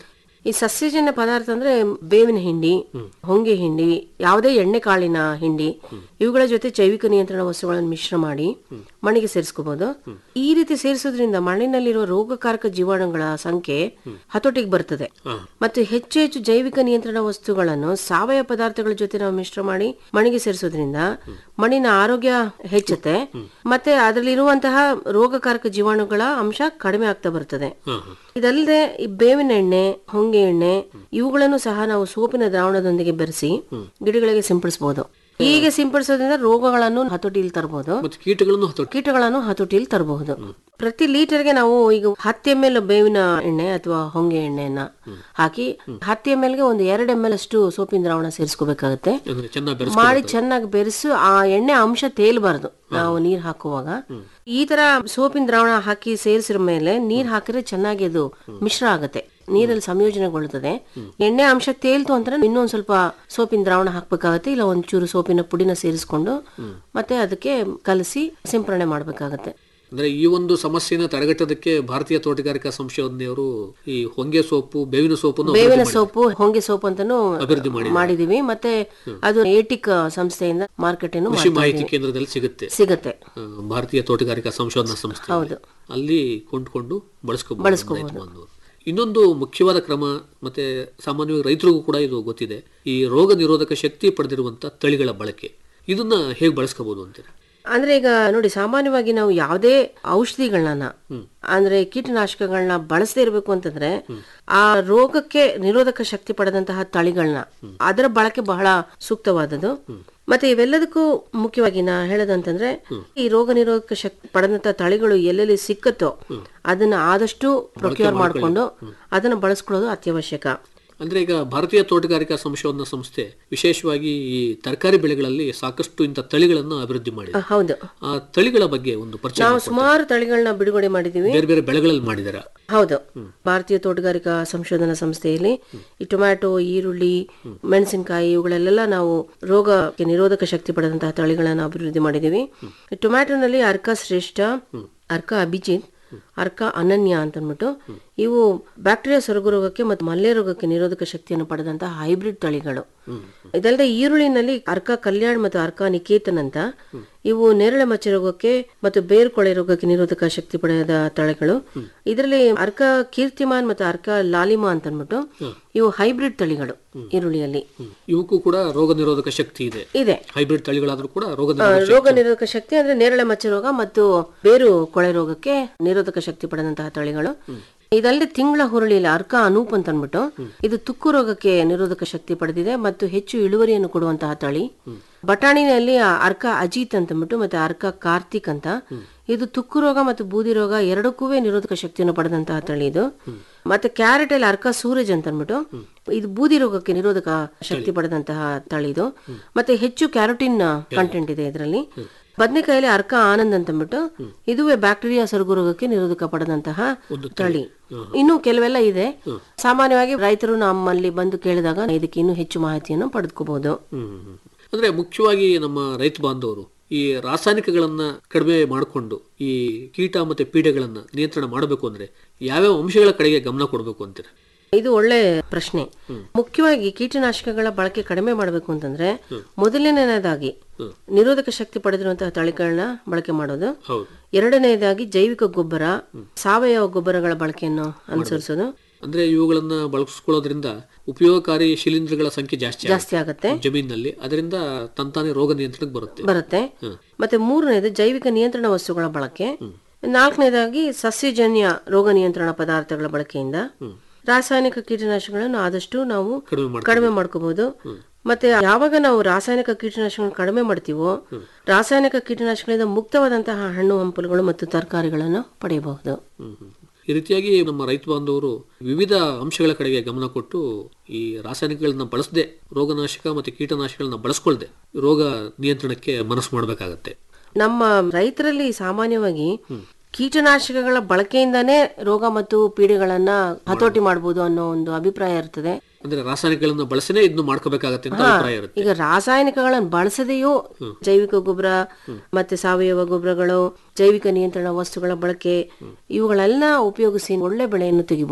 L: ಈ ಸಸ್ಯಜನ್ಯ ಪದಾರ್ಥ ಅಂದ್ರೆ ಬೇವಿನ ಹಿಂಡಿ ಹೊಂಗೆ ಹಿಂಡಿ ಯಾವುದೇ ಎಣ್ಣೆ ಕಾಳಿನ ಹಿಂಡಿ ಇವುಗಳ ಜೊತೆ ಜೈವಿಕ ನಿಯಂತ್ರಣ ವಸ್ತುಗಳನ್ನು ಮಿಶ್ರ ಮಾಡಿ ಮಣ್ಣಿಗೆ ಸೇರಿಸ್ಕೋಬಹುದು ಈ ರೀತಿ ಸೇರಿಸೋದ್ರಿಂದ ಮಣ್ಣಿನಲ್ಲಿರುವ ರೋಗಕಾರಕ ಜೀವಾಣುಗಳ ಸಂಖ್ಯೆ ಹತೋಟಿಗೆ ಬರ್ತದೆ ಮತ್ತು ಹೆಚ್ಚು ಹೆಚ್ಚು ಜೈವಿಕ ನಿಯಂತ್ರಣ ವಸ್ತುಗಳನ್ನು ಸಾವಯವ ಪದಾರ್ಥಗಳ ಜೊತೆ ನಾವು ಮಿಶ್ರ ಮಾಡಿ ಮಣ್ಣಿಗೆ ಸೇರಿಸೋದ್ರಿಂದ ಮಣ್ಣಿನ ಆರೋಗ್ಯ ಹೆಚ್ಚುತ್ತೆ ಮತ್ತೆ ಅದರಲ್ಲಿರುವಂತಹ ರೋಗಕಾರಕ ಜೀವಾಣುಗಳ ಅಂಶ ಕಡಿಮೆ ಆಗ್ತಾ ಬರ್ತದೆ ಇದಲ್ಲದೆ ಈ ಬೇವಿನ ಎಣ್ಣೆ ಹೊಂಗೆ ಎಣ್ಣೆ ಇವುಗಳನ್ನು ಸಹ ನಾವು ಸೋಪಿನ ದ್ರಾವಣದೊಂದಿಗೆ ಬೆರೆಸಿ ಗಿಡಗಳಿಗೆ ಸಿಂಪಡಿಸಬಹುದು ಹೀಗೆ ಸಿಂಪಡಿಸೋದ್ರಿಂದ ರೋಗಗಳನ್ನು ಹತೋಟಿಯಲ್ಲಿ ತರಬಹುದು
M: ಮತ್ತೆ ಕೀಟಗಳನ್ನು ಹತೋಟಿ
L: ಕೀಟಗಳನ್ನು ಹತೋಟಿಯಲ್ಲಿ ತರಬಹುದು ಪ್ರತಿ ಲೀಟರ್ಗೆ ನಾವು ಈಗ ಹತ್ತು ಎಮ್ ಎಲ್ ಬೇವಿನ ಎಣ್ಣೆ ಅಥವಾ ಹೊಂಗೆ ಎಣ್ಣೆಯನ್ನ ಹಾಕಿ ಹತ್ತು ಎಮ್ ಎಲ್ಗೆ ಒಂದು ಎರಡು ಎಮ್ ಎಲ್ ಅಷ್ಟು ಸೋಪಿನ ದ್ರಾವಣ ಸೇರಿಸ್ಕೋಬೇಕಾಗತ್ತೆ
M: ಅಂದ್ರೆ ಚೆನ್ನಾಗಿ
L: ಮಾಡಿ
M: ಬೆರೆಸ್ಕೊಳ್ಬೇಕು.
L: ಚೆನ್ನಾಗಿ ಬೆರೆಸು ಆ ಎಣ್ಣೆ ಅಂಶ ತೇಲ್ಬಾರ್ದು ನಾವು ನೀರ್ ಹಾಕುವಾಗ ಈ ತರ ಸೋಪಿನ ದ್ರಾವಣ ಹಾಕಿ ಸೇರಿಸಿದ ಮೇಲೆ ನೀರ್ ಹಾಕಿದ್ರೆ ಚೆನ್ನಾಗಿ ಅದು ಮಿಶ್ರ ಆಗುತ್ತೆ ನೀರಲ್ಲಿ ಸಂಯೋಜನೆಗೊಳ್ಳುತ್ತದೆ ಎಣ್ಣೆ ಅಂಶ ತೇಲ್ತು ಅಂದ್ರೆ ಇನ್ನೊಂದ್ ಸ್ವಲ್ಪ ಸೋಪಿನ ದ್ರಾವಣ ಹಾಕ್ಬೇಕಾಗತ್ತೆ ಇಲ್ಲ ಒಂಚೂರು ಸೋಪಿನ ಪುಡಿನ ಸೇರಿಸ್ಕೊಂಡು ಮತ್ತೆ ಅದಕ್ಕೆ ಕಲಸಿ ಸಿಂಪರಣೆ ಮಾಡ್ಬೇಕಾಗತ್ತೆ
M: ಅಂದ್ರೆ ಈ ಒಂದು ಸಮಸ್ಯೆನ ತಡೆಗಟ್ಟೋದಕ್ಕೆ ಭಾರತೀಯ ತೋಟಗಾರಿಕಾ ಸಂಶೋಧನೆಯವರು ಈ ಹೊಂಗೆ ಸೋಪು ಬೇವಿನ ಸೋಪನ್ನು
L: ಬೇವಿನ
M: ಅಭಿವೃದ್ಧಿ
L: ಸೋಪು ಹೊಂಗೆ ಸೋಪ್ ಅಂತಾನು
M: ಅಭಿವೃದ್ಧಿ ಮಾಡಿದ್ದಾರೆ.
L: ಮಾಡಿದೀವಿ ಮತ್ತೆ ಅದು ಏಟಿಕ್ ಸಂಸ್ಥೆಯಿಂದ ಮಾರ್ಕೆಟ್
M: ಕೃಷಿ ಮಾಹಿತಿ ಕೇಂದ್ರದಲ್ಲಿ ಸಿಗುತ್ತೆ
L: ಸಿಗುತ್ತೆ
M: ಆ, ಭಾರತೀಯ ತೋಟಗಾರಿಕಾ ಸಂಶೋಧನಾ ಸಂಸ್ಥೆ
L: ಹೌದು.
M: ಅಲ್ಲಿ ಕೊಂಡ್ಕೊಂಡು ಬಳಸ್ಕೋಬಹುದು
L: ಬಳಸ್ಕೋಬಹುದು.
M: ರೈತ ಬಾಂಧವರು. ಇನ್ನೊಂದು ಮುಖ್ಯವಾದ ಕ್ರಮ ಮತ್ತೆ ಸಾಮಾನ್ಯವಾಗಿ ರೈತರಿಗೂ ಕೂಡ ಇದು ಗೊತ್ತಿದೆ ಈ ರೋಗ ನಿರೋಧಕ ಶಕ್ತಿ ಪಡೆದಿರುವಂತ ತಳಿಗಳ ಬಳಕೆ ಇದನ್ನ ಹೇಗೆ ಬಳಸ್ಕೋಬಹುದು ಅಂತೀರಾ
L: ಅಂದ್ರೆ ಈಗ ನೋಡಿ ಸಾಮಾನ್ಯವಾಗಿ ನಾವು ಯಾವುದೇ ಔಷಧಿಗಳನ್ನ ಅಂದ್ರೆ ಕೀಟನಾಶಕಗಳನ್ನ ಬಳಸದೇ ಇರಬೇಕು ಅಂತಂದ್ರೆ ಆ ರೋಗಕ್ಕೆ ನಿರೋಧಕ ಶಕ್ತಿ ಪಡೆದಂತಹ ತಳಿಗಳನ್ನ ಅದರ ಬಳಕೆ ಬಹಳ ಸೂಕ್ತವಾದದ್ದು ಮತ್ತೆ ಇವೆಲ್ಲದಕ್ಕೂ ಮುಖ್ಯವಾಗಿ ನಾ ಹೇಳೋದಂತಂದ್ರೆ ಈ ರೋಗ ನಿರೋಧಕ ಶಕ್ತಿ ಪಡೆದಂತ ತಳಿಗಳು ಎಲ್ಲೆಲ್ಲಿ ಸಿಕ್ಕತ್ತೋ ಅದನ್ನ ಆದಷ್ಟು ಪ್ರೊಕ್ಯೂರ್ ಮಾಡ್ಕೊಂಡು ಅದನ್ನ ಬಳಸ್ಕೊಳ್ಳೋದು ಅತ್ಯವಶ್ಯಕ
M: ಅಂದ್ರೆ ಈಗ ಭಾರತೀಯ ತೋಟಗಾರಿಕಾ ಸಂಶೋಧನಾ ಸಂಸ್ಥೆ ವಿಶೇಷವಾಗಿ ಈ ತರಕಾರಿ ಬೆಳೆಗಳಲ್ಲಿ ಸಾಕಷ್ಟು ಇಂಥ ತಳಿಗಳನ್ನು ಅಭಿವೃದ್ಧಿ ಮಾಡಿದೆ
L: ಅಹ್, ಹೌದು
M: ಆ ತಳಿಗಳ ಬಗ್ಗೆ ಒಂದು ಪರಿಚಯ
L: ನಾವು
M: ಮಾಡ್ಕೊಡ್ತೀರಾ?
L: ಸುಮಾರು ತಳಿಗಳನ್ನ ಬಿಡುಗಡೆ ಮಾಡಿದೀವಿ
M: ಬೇರೆ ಬೇರೆ ಬೆಳೆಗಳಲ್ಲಿ ಮಾಡಿದಾರ
L: ಹೌದು ಭಾರತೀಯ ತೋಟಗಾರಿಕಾ ಸಂಶೋಧನಾ ಸಂಸ್ಥೆಯಲ್ಲಿ ಈ ಟೊಮ್ಯಾಟೊ ಈರುಳ್ಳಿ ಮೆಣಸಿನಕಾಯಿ ಇವುಗಳೆಲ್ಲ ನಾವು ರೋಗಕ್ಕೆ ನಿರೋಧಕ ಶಕ್ತಿ ಪಡೆದಂತಹ ತಳಿಗಳನ್ನು ಅಭಿವೃದ್ಧಿ ಮಾಡಿದೀವಿ ಈ ಟೊಮ್ಯಾಟೊನಲ್ಲಿ ಅರ್ಕ ಶ್ರೇಷ್ಠ ಅರ್ಕ ಅಭಿಜಿತ್ ಅರ್ಕ ಅನನ್ಯ ಅಂತ ಅಂದ್ಬಿಟ್ಟು ಇವು ಬ್ಯಾಕ್ಟೀರಿಯಾ ಸೊರಗು ರೋಗಕ್ಕೆ ಮತ್ತು ಮಲ್ಲೆ ರೋಗಕ್ಕೆ ನಿರೋಧಕ ಶಕ್ತಿಯನ್ನು ಪಡೆದಂತಹ ಹೈಬ್ರಿಡ್ ತಳಿಗಳು ಇದಲ್ಲದೆ ಈರುಳ್ಳಿನಲ್ಲಿ ಅರ್ಕ ಕಲ್ಯಾಣ್ ಮತ್ತು ಅರ್ಕ ನಿಕೇತನ್ ಅಂತ ಇವು ನೇರಳೆ ಮಚ್ಚೆ ರೋಗಕ್ಕೆ ಮತ್ತು ಬೇರ್ಕೊಳೆ ರೋಗಕ್ಕೆ ನಿರೋಧಕ ಶಕ್ತಿ ಪಡೆದ ತಳಿಗಳು ಇದರಲ್ಲಿ ಅರ್ಕ ಕೀರ್ತಿಮಾನ್ ಮತ್ತು ಅರ್ಕ ಲಾಲಿಮಾ ಅಂತ ಅಂದ್ಬಿಟ್ಟು ಇವು ಹೈಬ್ರಿಡ್ ತಳಿಗಳು ಈರುಳ್ಳಿಯಲ್ಲಿ
M: ಇವಕ್ಕೂ ಕೂಡ ರೋಗ ನಿರೋಧಕ ಶಕ್ತಿ ಇದೆ
L: ಇದೆ
M: ಹೈಬ್ರಿಡ್ ತಳಿಗಳಾದ್ರೂ ಕೂಡ ರೋಗ
L: ಆ,
M: ನಿರೋಧಕ
L: ರೋಗ ನಿರೋಧಕ ಶಕ್ತಿ ಅಂದ್ರೆ ನೇರಳೆ ಮಚ್ಚೆ ರೋಗ ಮತ್ತು ಬೇರು ಕೊಳೆ ರೋಗಕ್ಕೆ ನಿರೋಧಕ ಶಕ್ತಿ ಪಡೆದಂತಹ ತಳಿಗಳು ಇದಲ್ಲದೆ ತಿಂಗಳ ಹುರುಳಿಯಲ್ಲಿ ಅರ್ಕ ಅನೂಪ್ ಅಂತ ಅಂದ್ಬಿಟ್ಟು ಇದು ತುಕ್ಕು ರೋಗಕ್ಕೆ ನಿರೋಧಕ ಶಕ್ತಿ ಪಡೆದಿದೆ ಮತ್ತು ಹೆಚ್ಚು ಇಳುವರಿಯನ್ನು ಕೊಡುವಂತಹ ತಳಿ ಬಟಾಣಿನಲ್ಲಿ ಅರ್ಕ ಅಜಿತ್ ಅಂತ ಅಂದ್ಬಿಟ್ಟು ಮತ್ತೆ ಅರ್ಕ ಕಾರ್ತಿಕ್ ಅಂತ ಇದು ತುಕ್ಕು ರೋಗ ಮತ್ತು ಬೂದಿ ರೋಗ ಎರಡಕ್ಕೂ ನಿರೋಧಕ ಶಕ್ತಿಯನ್ನು ಪಡೆದಂತಹ ತಳಿ ಇದು ಮತ್ತೆ ಕ್ಯಾರೆಟ್ ಅಲ್ಲಿ ಅರ್ಕ ಸೂರಜ್ ಅಂತ ಅಂದ್ಬಿಟ್ಟು ಇದು ಬೂದಿ ರೋಗಕ್ಕೆ ನಿರೋಧಕ ಶಕ್ತಿ ಪಡೆದಂತಹ ತಳಿ ಇದು ಮತ್ತೆ ಹೆಚ್ಚು ಕ್ಯಾರೋಟಿನ್ ಕಂಟೆಂಟ್ ಇದೆ ಇದರಲ್ಲಿ ಬದನೆಕಾಯಲ್ಲಿ ಅರ್ಕ ಆನಂದ್ ಅಂತ ಅಂದ್ಬಿಟ್ಟು ಇದುವೇ ಬ್ಯಾಕ್ಟೀರಿಯಾ ಸರಗು ರೋಗಕ್ಕೆ ನಿರೋಧಕ ಪಡೆದಂತಹ ತಳಿ ಇನ್ನು ಕೆಲವೆಲ್ಲ ಇದೆ ಸಾಮಾನ್ಯವಾಗಿ ರೈತರು ನಮ್ಮಲ್ಲಿ ಬಂದು ಕೇಳಿದಾಗ ಇದಕ್ಕೆ ಇನ್ನೂ ಹೆಚ್ಚು ಮಾಹಿತಿಯನ್ನು ಪಡೆದುಕೋಬಹುದು
M: ಹ್ಮ್. ಅಂದ್ರೆ ಮುಖ್ಯವಾಗಿ ನಮ್ಮ ರೈತ ಬಾಂಧವರು ಈ ರಾಸಾಯನಿಕಗಳನ್ನ ಕಡಿಮೆ ಮಾಡಿಕೊಂಡು ಈ ಕೀಟ ಮತ್ತೆ ಪೀಡೆಗಳನ್ನ ನಿಯಂತ್ರಣ ಮಾಡಬೇಕು ಅಂದ್ರೆ ಯಾವ್ಯಾವ ಅಂಶಗಳ ಕಡೆಗೆ ಗಮನ ಕೊಡಬೇಕು ಅಂತೀರ
L: ಇದು ಒಳ್ಳೆ ಪ್ರಶ್ನೆ ಮುಖ್ಯವಾಗಿ ಕೀಟನಾಶಕಗಳ ಬಳಕೆ ಕಡಿಮೆ ಮಾಡಬೇಕು ಅಂತಂದ್ರೆ ಮೊದಲನೇದಾಗಿ ನಿರೋಧಕ ಶಕ್ತಿ ಪಡೆದಿರುವಂತಹ ತಳಿಗಳನ್ನ ಬಳಕೆ ಮಾಡೋದು
M: ಹೌದು
L: ಎರಡನೇದಾಗಿ ಜೈವಿಕ ಗೊಬ್ಬರ ಸಾವಯವ ಗೊಬ್ಬರಗಳ ಬಳಕೆಯನ್ನು ಅನುಸರಿಸೋದು
M: ಅಂದ್ರೆ ಇವುಗಳನ್ನ ಬಳಸ್ಕೊಳ್ಳೋದ್ರಿಂದ ಉಪಯೋಗಕಾರಿ ಶಿಲೀಂಧ್ರಗಳ ಸಂಖ್ಯೆ ಜಾಸ್ತಿ
L: ಜಾಸ್ತಿ ಆಗತ್ತೆ
M: ಜಮೀನಿನಲ್ಲಿ ಅದರಿಂದ ತಂತಾನೆ ರೋಗ ನಿಯಂತ್ರಣಕ್ಕೆ ಬರುತ್ತೆ
L: ಬರುತ್ತೆ
M: ಹ್ಮ್.
L: ಮತ್ತೆ ಮೂರನೇದು ಜೈವಿಕ ನಿಯಂತ್ರಣ ವಸ್ತುಗಳ ಬಳಕೆ ನಾಲ್ಕನೇದಾಗಿ ಸಸ್ಯಜನ್ಯ ರೋಗ ನಿಯಂತ್ರಣ ಪದಾರ್ಥಗಳ ಬಳಕೆಯಿಂದ ರಾಸಾಯನಿಕ ಕೀಟನಾಶಕಗಳನ್ನು ಆದಷ್ಟು ನಾವು
M: ಕಡಿಮೆ ಮಾಡ್ಕೊಬೋದು.
L: ಕಡಿಮೆ ಮಾಡ್ಕೋಬಹುದು ಮತ್ತೆ ಯಾವಾಗ ನಾವು ರಾಸಾಯನಿಕ ಕೀಟನಾಶಕಗಳನ್ನು ಕಡಿಮೆ ಮಾಡ್ತೀವೋ ರಾಸಾಯನಿಕ ಕೀಟನಾಶಕಗಳಿಂದ ಮುಕ್ತವಾದಂತಹ ಹಣ್ಣು ಹಂಪಲುಗಳು ಮತ್ತು ತರಕಾರಿಗಳನ್ನು ಪಡೆಯಬಹುದು
M: ಹ್ಮ್, ಹ್ಮ್. ಈ ರೀತಿಯಾಗಿ ನಮ್ಮ ರೈತ ಬಾಂಧವರು ವಿವಿಧ ಅಂಶಗಳ ಕಡೆಗೆ ಗಮನ ಕೊಟ್ಟು ಈ ರಾಸಾಯನಿಕಗಳನ್ನ ಬಳಸದೆ ರೋಗನಾಶಕ ಮತ್ತೆ ಕೀಟನಾಶಕಗಳನ್ನ ಬಳಸ್ಕೊಳ್ದೆ ರೋಗ ನಿಯಂತ್ರಣಕ್ಕೆ ಮನಸ್ಸು ಮಾಡಬೇಕಾಗತ್ತೆ
L: ನಮ್ಮ ರೈತರಲ್ಲಿ ಸಾಮಾನ್ಯವಾಗಿ ಕೀಟನಾಶಕಗಳ ಬಳಕೆಯಿಂದಾನೇ ರೋಗ ಮತ್ತು ಪೀಡೆಗಳನ್ನ ಹತೋಟಿ ಮಾಡಬಹುದು ಅನ್ನೋ ಒಂದು ಅಭಿಪ್ರಾಯ ಇರ್ತದೆ
M: ಅಂದ್ರೆ ರಾಸಾಯನಿಕಗಳನ್ನ ಬಳಸನೆ ಇದನ್ನು ಮಾಡ್ಕೋಬೇಕಾಗತ್ತೆ ಅಂತ
L: ಹಾ,
M: ಅಭಿಪ್ರಾಯ ಇರುತ್ತೆ
L: ಈಗ ರಾಸಾಯನಿಕಗಳನ್ನು ಬಳಸದೆಯೂ ಜೈವಿಕ ಗೊಬ್ಬರ ಮತ್ತೆ ಸಾವಯವ ಗೊಬ್ಬರಗಳು ಜೈವಿಕ ನಿಯಂತ್ರಣ ವಸ್ತುಗಳ ಬಳಕೆ ಇವುಗಳೆಲ್ಲ ಉಪಯೋಗಿಸಿ ಒಳ್ಳೆ ಬೆಳೆಯನ್ನು ತೆಗಿಬಹುದು